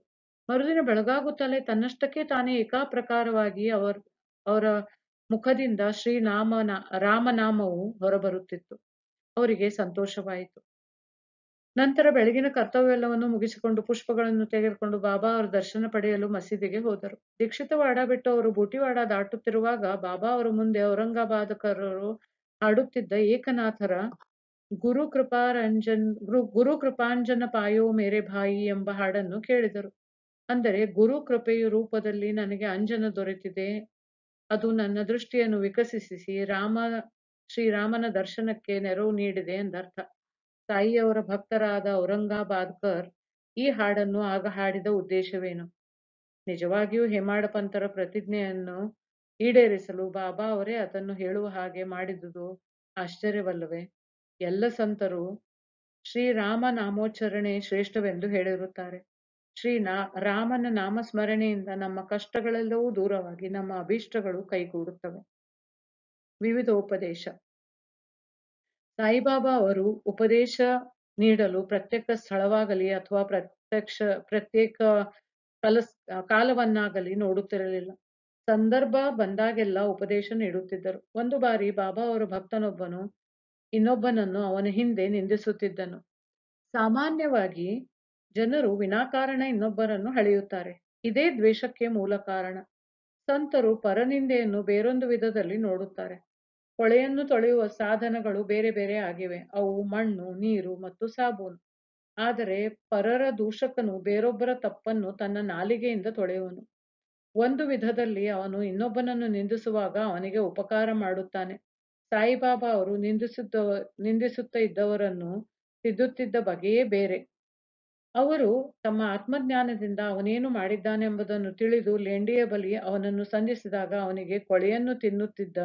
ಮರುದಿನ ಬೆಳಗಾಗುತ್ತಲೇ ತನ್ನಷ್ಟಕ್ಕೆ ತಾನೇ ಏಕಾಪ್ರಕಾರವಾಗಿ ಅವರ ಅವರ ಮುಖದಿಂದ ಶ್ರೀನಾಮನ ರಾಮನಾಮವು ಹೊರಬರುತ್ತಿತ್ತು ಅವರಿಗೆ ಸಂತೋಷವಾಯಿತು ನಂತರ ಬೆಳಗಿನ ಕರ್ತವ್ಯವೆಲ್ಲವನ್ನು ಮುಗಿಸಿಕೊಂಡು ಪುಷ್ಪಗಳನ್ನು ತೆಗೆದುಕೊಂಡು ಬಾಬಾ ಅವರ ದರ್ಶನ ಪಡೆಯಲು ಮಸೀದಿಗೆ ಹೋದರು ದೀಕ್ಷಿತವಾಡ ಬಿಟ್ಟು ಅವರು ಬೂಟಿವಾಡ ದಾಟುತ್ತಿರುವಾಗ ಬಾಬಾ ಅವರ ಮುಂದೆ ಔರಂಗಾಬಾದಕರರು ಹಾಡುತ್ತಿದ್ದ ಏಕನಾಥರ ಗುರು ಕೃಪಾರಂಜನ್ ಗುರು ಗುರು ಕೃಪಾಂಜನ ಪಾಯೋ ಮೇರೆ ಭಾಯಿ ಎಂಬ ಹಾಡನ್ನು ಕೇಳಿದರು ಅಂದರೆ ಗುರು ಕೃಪೆಯ ರೂಪದಲ್ಲಿ ನನಗೆ ಅಂಜನ ದೊರೆತಿದೆ ಅದು ನನ್ನ ದೃಷ್ಟಿಯನ್ನು ವಿಕಸಿಸಿ ರಾಮ ಶ್ರೀರಾಮನ ದರ್ಶನಕ್ಕೆ ನೆರವು ನೀಡಿದೆ ಎಂದರ್ಥ ತಾಯಿಯವರ ಭಕ್ತರಾದ ಔರಂಗಾಬಾದ್ಕರ್ ಈ ಹಾಡನ್ನು ಆಗ ಹಾಡಿದ ಉದ್ದೇಶವೇನು ನಿಜವಾಗಿಯೂ ಹೇಮಾಡ ಪಂತರ ಪ್ರತಿಜ್ಞೆಯನ್ನು ಈಡೇರಿಸಲು ಬಾಬಾ ಅವರೇ ಅದನ್ನು ಹೇಳುವ ಹಾಗೆ ಮಾಡಿದುದು ಆಶ್ಚರ್ಯವಲ್ಲವೇ ಎಲ್ಲ ಸಂತರು ಶ್ರೀರಾಮ ನಾಮೋಚ್ಚರಣೆ ಶ್ರೇಷ್ಠವೆಂದು ಹೇಳಿರುತ್ತಾರೆ ಶ್ರೀ ನಾ ರಾಮನ ನಾಮಸ್ಮರಣೆಯಿಂದ ನಮ್ಮ ಕಷ್ಟಗಳೆಲ್ಲವೂ ದೂರವಾಗಿ ನಮ್ಮ ಅಭೀಷ್ಟಗಳು ಕೈಗೂಡುತ್ತವೆ ವಿವಿಧ ಉಪದೇಶ ಸಾಯಿಬಾಬಾ ಅವರು ಉಪದೇಶ ನೀಡಲು ಪ್ರತ್ಯೇಕ ಸ್ಥಳವಾಗಲಿ ಅಥವಾ ಪ್ರತ್ಯಕ್ಷ ಪ್ರತ್ಯೇಕ ಕಲಸ್ ಕಾಲವನ್ನಾಗಲಿ ನೋಡುತ್ತಿರಲಿಲ್ಲ ಸಂದರ್ಭ ಬಂದಾಗೆಲ್ಲ ಉಪದೇಶ ನೀಡುತ್ತಿದ್ದರು ಒಂದು ಬಾರಿ ಬಾಬಾ ಅವರ ಭಕ್ತನೊಬ್ಬನು ಇನ್ನೊಬ್ಬನನ್ನು ಅವನ ಹಿಂದೆ ನಿಂದಿಸುತ್ತಿದ್ದನು ಸಾಮಾನ್ಯವಾಗಿ ಜನರು ವಿನಾಕಾರಣ ಇನ್ನೊಬ್ಬರನ್ನು ಹಳೆಯುತ್ತಾರೆ ಇದೇ ದ್ವೇಷಕ್ಕೆ ಮೂಲ ಕಾರಣ ಸಂತರು ಪರನಿಂದೆಯನ್ನು ಬೇರೊಂದು ವಿಧದಲ್ಲಿ ನೋಡುತ್ತಾರೆ ಕೊಳೆಯನ್ನು ತೊಳೆಯುವ ಸಾಧನಗಳು ಬೇರೆ ಬೇರೆ ಆಗಿವೆ ಅವು ಮಣ್ಣು ನೀರು ಮತ್ತು ಸಾಬೂನು ಆದರೆ ಪರರ ದೂಷಕನು ಬೇರೊಬ್ಬರ ತಪ್ಪನ್ನು ತನ್ನ ನಾಲಿಗೆಯಿಂದ ತೊಳೆಯುವನು ಒಂದು ವಿಧದಲ್ಲಿ ಅವನು ಇನ್ನೊಬ್ಬನನ್ನು ನಿಂದಿಸುವಾಗ ಅವನಿಗೆ ಉಪಕಾರ ಮಾಡುತ್ತಾನೆ ಸಾಯಿಬಾಬಾ ಅವರು ನಿಂದಿಸುತ್ತ ನಿಂದಿಸುತ್ತ ಇದ್ದವರನ್ನು ತಿದ್ದುತ್ತಿದ್ದ ಬಗೆಯೇ ಬೇರೆ ಅವರು ತಮ್ಮ ಆತ್ಮಜ್ಞಾನದಿಂದ ಅವನೇನು ಮಾಡಿದ್ದಾನೆಂಬುದನ್ನು ತಿಳಿದು ಲೇಂಡಿಯ ಬಳಿ ಅವನನ್ನು ಸಂಧಿಸಿದಾಗ ಅವನಿಗೆ ಕೊಳೆಯನ್ನು ತಿನ್ನುತ್ತಿದ್ದ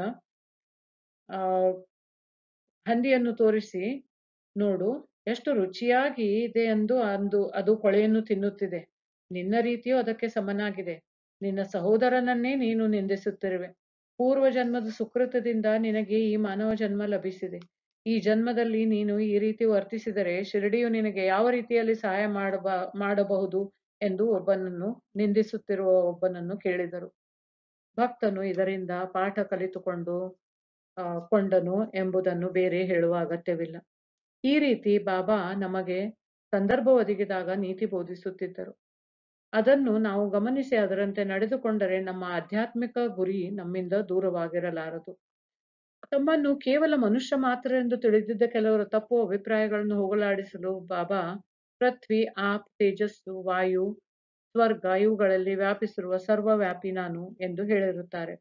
ಆ ಹಂದಿಯನ್ನು ತೋರಿಸಿ ನೋಡು ಎಷ್ಟು ರುಚಿಯಾಗಿ ಇದೆ ಎಂದು ಅಂದು ಅದು ಕೊಳೆಯನ್ನು ತಿನ್ನುತ್ತಿದೆ ನಿನ್ನ ರೀತಿಯೂ ಅದಕ್ಕೆ ಸಮನಾಗಿದೆ ನಿನ್ನ ಸಹೋದರನನ್ನೇ ನೀನು ನಿಂದಿಸುತ್ತಿರುವೆ ಪೂರ್ವ ಜನ್ಮದ ಸುಕೃತದಿಂದ ನಿನಗೆ ಈ ಮಾನವ ಜನ್ಮ ಲಭಿಸಿದೆ ಈ ಜನ್ಮದಲ್ಲಿ ನೀನು ಈ ರೀತಿ ವರ್ತಿಸಿದರೆ ಶಿರಡಿಯು ನಿನಗೆ ಯಾವ ರೀತಿಯಲ್ಲಿ ಸಹಾಯ ಮಾಡಬ ಮಾಡಬಹುದು ಎಂದು ಒಬ್ಬನನ್ನು ನಿಂದಿಸುತ್ತಿರುವ ಒಬ್ಬನನ್ನು ಕೇಳಿದರು ಭಕ್ತನು ಇದರಿಂದ ಪಾಠ ಕಲಿತುಕೊಂಡು ಆ, ಕೊಂಡನು ಎಂಬುದನ್ನು ಬೇರೆ ಹೇಳುವ ಅಗತ್ಯವಿಲ್ಲ ಈ ರೀತಿ ಬಾಬಾ ನಮಗೆ ಸಂದರ್ಭ ಒದಗಿದಾಗ ನೀತಿ ಬೋಧಿಸುತ್ತಿದ್ದರು ಅದನ್ನು ನಾವು ಗಮನಿಸಿ ಅದರಂತೆ ನಡೆದುಕೊಂಡರೆ ನಮ್ಮ ಆಧ್ಯಾತ್ಮಿಕ ಗುರಿ ನಮ್ಮಿಂದ ದೂರವಾಗಿರಲಾರದು ತಮ್ಮನ್ನು ಕೇವಲ ಮನುಷ್ಯ ಮಾತ್ರ ಎಂದು ತಿಳಿದಿದ್ದ ಕೆಲವರ ತಪ್ಪು ಅಭಿಪ್ರಾಯಗಳನ್ನು ಹೋಗಲಾಡಿಸಲು ಬಾಬಾ ಪೃಥ್ವಿ ಆಪ್ ತೇಜಸ್ಸು ವಾಯು ಸ್ವರ್ಗ ಇವುಗಳಲ್ಲಿ ವ್ಯಾಪಿಸಿರುವ ಸರ್ವವ್ಯಾಪಿ ನಾನು ಎಂದು ಹೇಳಿರುತ್ತಾರೆ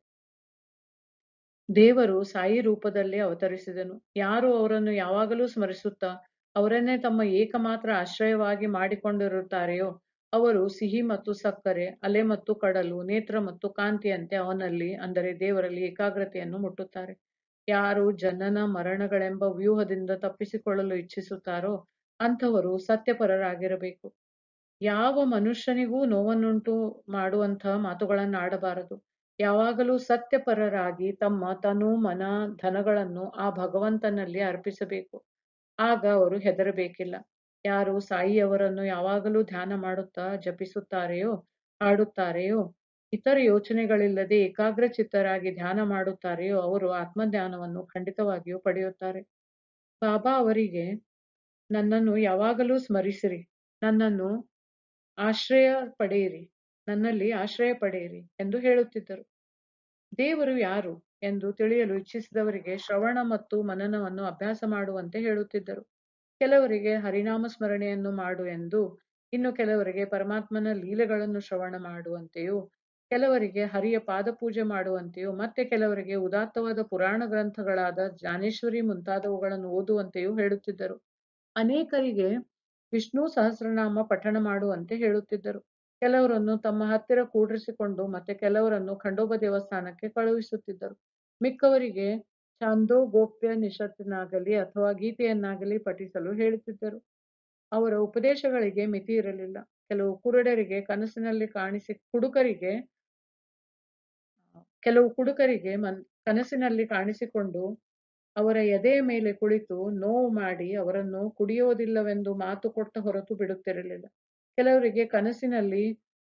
ದೇವರು ಸಾಯಿ ರೂಪದಲ್ಲಿ ಅವತರಿಸಿದನು ಯಾರು ಅವರನ್ನು ಯಾವಾಗಲೂ ಸ್ಮರಿಸುತ್ತಾ ಅವರನ್ನೇ ತಮ್ಮ ಏಕಮಾತ್ರ ಆಶ್ರಯವಾಗಿ ಮಾಡಿಕೊಂಡಿರುತ್ತಾರೆಯೋ ಅವರು ಸಿಹಿ ಮತ್ತು ಸಕ್ಕರೆ ಅಲೆ ಮತ್ತು ಕಡಲು ನೇತ್ರ ಮತ್ತು ಕಾಂತಿಯಂತೆ ಅವನಲ್ಲಿ ಅಂದರೆ ದೇವರಲ್ಲಿ ಏಕಾಗ್ರತೆಯನ್ನು ಮುಟ್ಟುತ್ತಾರೆ ಯಾರು ಜನನ ಮರಣಗಳೆಂಬ ವ್ಯೂಹದಿಂದ ತಪ್ಪಿಸಿಕೊಳ್ಳಲು ಇಚ್ಛಿಸುತ್ತಾರೋ ಅಂಥವರು ಸತ್ಯಪರರಾಗಿರಬೇಕು ಯಾವ ಮನುಷ್ಯನಿಗೂ ನೋವನ್ನುಂಟು ಮಾಡುವಂತಹ ಮಾತುಗಳನ್ನು ಆಡಬಾರದು ಯಾವಾಗಲೂ ಸತ್ಯಪರರಾಗಿ ತಮ್ಮ ತನು ಮನ ಧನಗಳನ್ನು ಆ ಭಗವಂತನಲ್ಲಿ ಅರ್ಪಿಸಬೇಕು ಆಗ ಅವರು ಹೆದರಬೇಕಿಲ್ಲ ಯಾರು ಸಾಯಿಯವರನ್ನು ಯಾವಾಗಲೂ ಧ್ಯಾನ ಮಾಡುತ್ತಾ ಜಪಿಸುತ್ತಾರೆಯೋ ಹಾಡುತ್ತಾರೆಯೋ ಇತರ ಯೋಚನೆಗಳಿಲ್ಲದೆ ಏಕಾಗ್ರ ಚಿತ್ತರಾಗಿ ಧ್ಯಾನ ಮಾಡುತ್ತಾರೆಯೋ ಅವರು ಆತ್ಮಜ್ಞಾನವನ್ನು ಖಂಡಿತವಾಗಿಯೂ ಪಡೆಯುತ್ತಾರೆ ಬಾಬಾ ಅವರಿಗೆ ನನ್ನನ್ನು ಯಾವಾಗಲೂ ಸ್ಮರಿಸಿರಿ ನನ್ನನ್ನು ಆಶ್ರಯ ಪಡೆಯಿರಿ ನನ್ನಲ್ಲಿ ಆಶ್ರಯ ಪಡೆಯಿರಿ ಎಂದು ಹೇಳುತ್ತಿದ್ದರು ದೇವರು ಯಾರು ಎಂದು ತಿಳಿಯಲು ಇಚ್ಛಿಸಿದವರಿಗೆ ಶ್ರವಣ ಮತ್ತು ಮನನವನ್ನು ಅಭ್ಯಾಸ ಮಾಡುವಂತೆ ಹೇಳುತ್ತಿದ್ದರು ಕೆಲವರಿಗೆ ಹರಿನಾಮ ಸ್ಮರಣೆಯನ್ನು ಮಾಡು ಎಂದು ಇನ್ನು ಕೆಲವರಿಗೆ ಪರಮಾತ್ಮನ ಲೀಲೆಗಳನ್ನು ಶ್ರವಣ ಮಾಡುವಂತೆಯೂ ಕೆಲವರಿಗೆ ಹರಿಯ ಪಾದಪೂಜೆ ಮಾಡುವಂತೆಯೂ ಮತ್ತೆ ಕೆಲವರಿಗೆ ಉದಾತ್ತವಾದ ಪುರಾಣ ಗ್ರಂಥಗಳಾದ ಜ್ಞಾನೇಶ್ವರಿ ಮುಂತಾದವುಗಳನ್ನು ಓದುವಂತೆಯೂ ಹೇಳುತ್ತಿದ್ದರು ಅನೇಕರಿಗೆ ವಿಷ್ಣು ಸಹಸ್ರನಾಮ ಪಠಣ ಮಾಡುವಂತೆ ಹೇಳುತ್ತಿದ್ದರು ಕೆಲವರನ್ನು ತಮ್ಮ ಹತ್ತಿರ ಕೂಡಿರಿಸಿಕೊಂಡು ಮತ್ತೆ ಕೆಲವರನ್ನು ಖಂಡೋಬ ದೇವಸ್ಥಾನಕ್ಕೆ ಕಳುಹಿಸುತ್ತಿದ್ದರು ಮಿಕ್ಕವರಿಗೆ ಚಾಂದೋ ಗೋಪ್ಯ ನಿಷತ್ತಿನಾಗಲಿ ಅಥವಾ ಗೀತೆಯನ್ನಾಗಲಿ ಪಠಿಸಲು ಹೇಳುತ್ತಿದ್ದರು ಅವರ ಉಪದೇಶಗಳಿಗೆ ಮಿತಿ ಇರಲಿಲ್ಲ ಕೆಲವು ಕುರುಡರಿಗೆ ಕನಸಿನಲ್ಲಿ ಕಾಣಿಸಿ ಕುಡುಕರಿಗೆ ಕೆಲವು ಕುಡುಕರಿಗೆ ಮನ್ ಕನಸಿನಲ್ಲಿ ಕಾಣಿಸಿಕೊಂಡು ಅವರ ಎದೆಯ ಮೇಲೆ ಕುಳಿತು ನೋವು ಮಾಡಿ ಅವರನ್ನು ಕುಡಿಯೋದಿಲ್ಲವೆಂದು ಮಾತು ಕೊಟ್ಟ ಹೊರತು ಬಿಡುತ್ತಿರಲಿಲ್ಲ ಕೆಲವರಿಗೆ ಕನಸಿನಲ್ಲಿ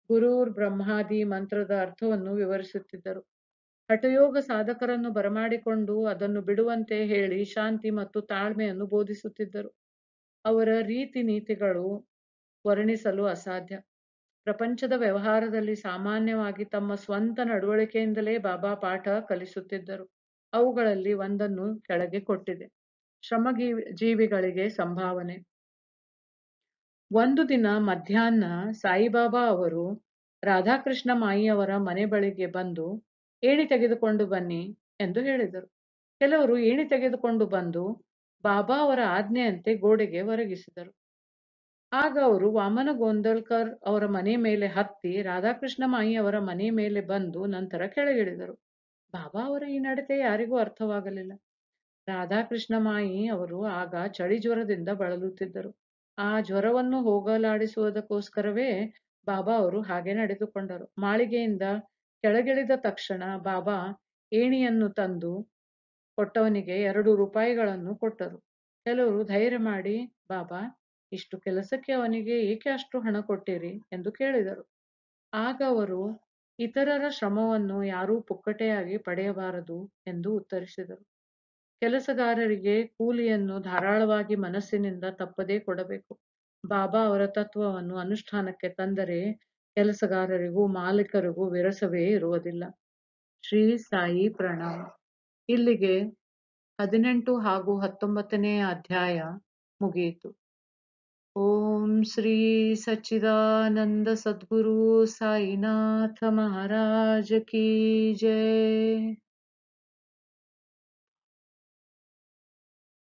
ಗುರುರ್ ಬ್ರಹ್ಮಾದಿ ಮಂತ್ರದ ಅರ್ಥವನ್ನು ವಿವರಿಸುತ್ತಿದ್ದರು ಹಠಯೋಗ ಸಾಧಕರನ್ನು ಬರಮಾಡಿಕೊಂಡು ಅದನ್ನು ಬಿಡುವಂತೆ ಹೇಳಿ ಶಾಂತಿ ಮತ್ತು ತಾಳ್ಮೆಯನ್ನು ಬೋಧಿಸುತ್ತಿದ್ದರು ಅವರ ರೀತಿ ನೀತಿಗಳು ವರ್ಣಿಸಲು ಅಸಾಧ್ಯ ಪ್ರಪಂಚದ ವ್ಯವಹಾರದಲ್ಲಿ ಸಾಮಾನ್ಯವಾಗಿ ತಮ್ಮ ಸ್ವಂತ ನಡವಳಿಕೆಯಿಂದಲೇ ಬಾಬಾ ಪಾಠ ಕಲಿಸುತ್ತಿದ್ದರು ಅವುಗಳಲ್ಲಿ ಒಂದನ್ನು ಕೆಳಗೆ ಕೊಟ್ಟಿದೆ ಶ್ರಮಜೀವಿ ಜೀವಿಗಳಿಗೆ ಸಂಭಾವನೆ ಒಂದು ದಿನ ಮಧ್ಯಾಹ್ನ ಸಾಯಿಬಾಬಾ ಅವರು ರಾಧಾಕೃಷ್ಣ ಮಾಯಿಯವರ ಮನೆ ಬಳಿಗೆ ಬಂದು ಏಣಿ ತೆಗೆದುಕೊಂಡು ಬನ್ನಿ ಎಂದು ಹೇಳಿದರು ಕೆಲವರು ಏಣಿ ತೆಗೆದುಕೊಂಡು ಬಂದು ಬಾಬಾ ಅವರ ಆಜ್ಞೆಯಂತೆ ಗೋಡೆಗೆ ಒರಗಿಸಿದರು ಆಗ ಅವರು ವಾಮನ ಗೋಂದಲ್ಕರ್ ಅವರ ಮನೆ ಮೇಲೆ ಹತ್ತಿ ರಾಧಾಕೃಷ್ಣ ಮಾಯಿ ಅವರ ಮನೆ ಮೇಲೆ ಬಂದು ನಂತರ ಕೆಳಗಿಳಿದರು ಬಾಬಾ ಅವರ ಈ ನಡತೆ ಯಾರಿಗೂ ಅರ್ಥವಾಗಲಿಲ್ಲ ರಾಧಾಕೃಷ್ಣ ಮಾಯಿ ಅವರು ಆಗ ಚಳಿ ಜ್ವರದಿಂದ ಬಳಲುತ್ತಿದ್ದರು ಆ ಜ್ವರವನ್ನು ಹೋಗಲಾಡಿಸುವುದಕ್ಕೋಸ್ಕರವೇ ಬಾಬಾ ಅವರು ಹಾಗೆ ನಡೆದುಕೊಂಡರು ಮಾಳಿಗೆಯಿಂದ ಕೆಳಗಿಳಿದ ತಕ್ಷಣ ಬಾಬಾ ಏಣಿಯನ್ನು ತಂದು ಕೊಟ್ಟವನಿಗೆ ಎರಡು ರೂಪಾಯಿಗಳನ್ನು ಕೊಟ್ಟರು ಕೆಲವರು ಧೈರ್ಯ ಮಾಡಿ ಬಾಬಾ ಇಷ್ಟು ಕೆಲಸಕ್ಕೆ ಅವನಿಗೆ ಏಕೆ ಅಷ್ಟು ಹಣ ಕೊಟ್ಟಿರಿ ಎಂದು ಕೇಳಿದರು ಆಗ ಅವರು ಇತರರ ಶ್ರಮವನ್ನು ಯಾರೂ ಪುಕ್ಕಟೆಯಾಗಿ ಪಡೆಯಬಾರದು ಎಂದು ಉತ್ತರಿಸಿದರು ಕೆಲಸಗಾರರಿಗೆ ಕೂಲಿಯನ್ನು ಧಾರಾಳವಾಗಿ ಮನಸ್ಸಿನಿಂದ ತಪ್ಪದೇ ಕೊಡಬೇಕು ಬಾಬಾ ಅವರ ತತ್ವವನ್ನು ಅನುಷ್ಠಾನಕ್ಕೆ ತಂದರೆ ಕೆಲಸಗಾರರಿಗೂ ಮಾಲೀಕರಿಗೂ ವಿರಸವೇ ಇರುವುದಿಲ್ಲ ಶ್ರೀ ಸಾಯಿ ಪ್ರಣಾಮ ಇಲ್ಲಿಗೆ ಹದಿನೆಂಟು ಹಾಗೂ ಹತ್ತೊಂಬತ್ತನೇ ಅಧ್ಯಾಯ ಮುಗಿಯಿತು ಓಂ ಶ್ರೀ ಸಚ್ಚಿದಾನಂದ ಸದ್ಗುರು ಸಾಯಿನಾಥ ಮಹಾರಾಜ ಕಿ ಜಯ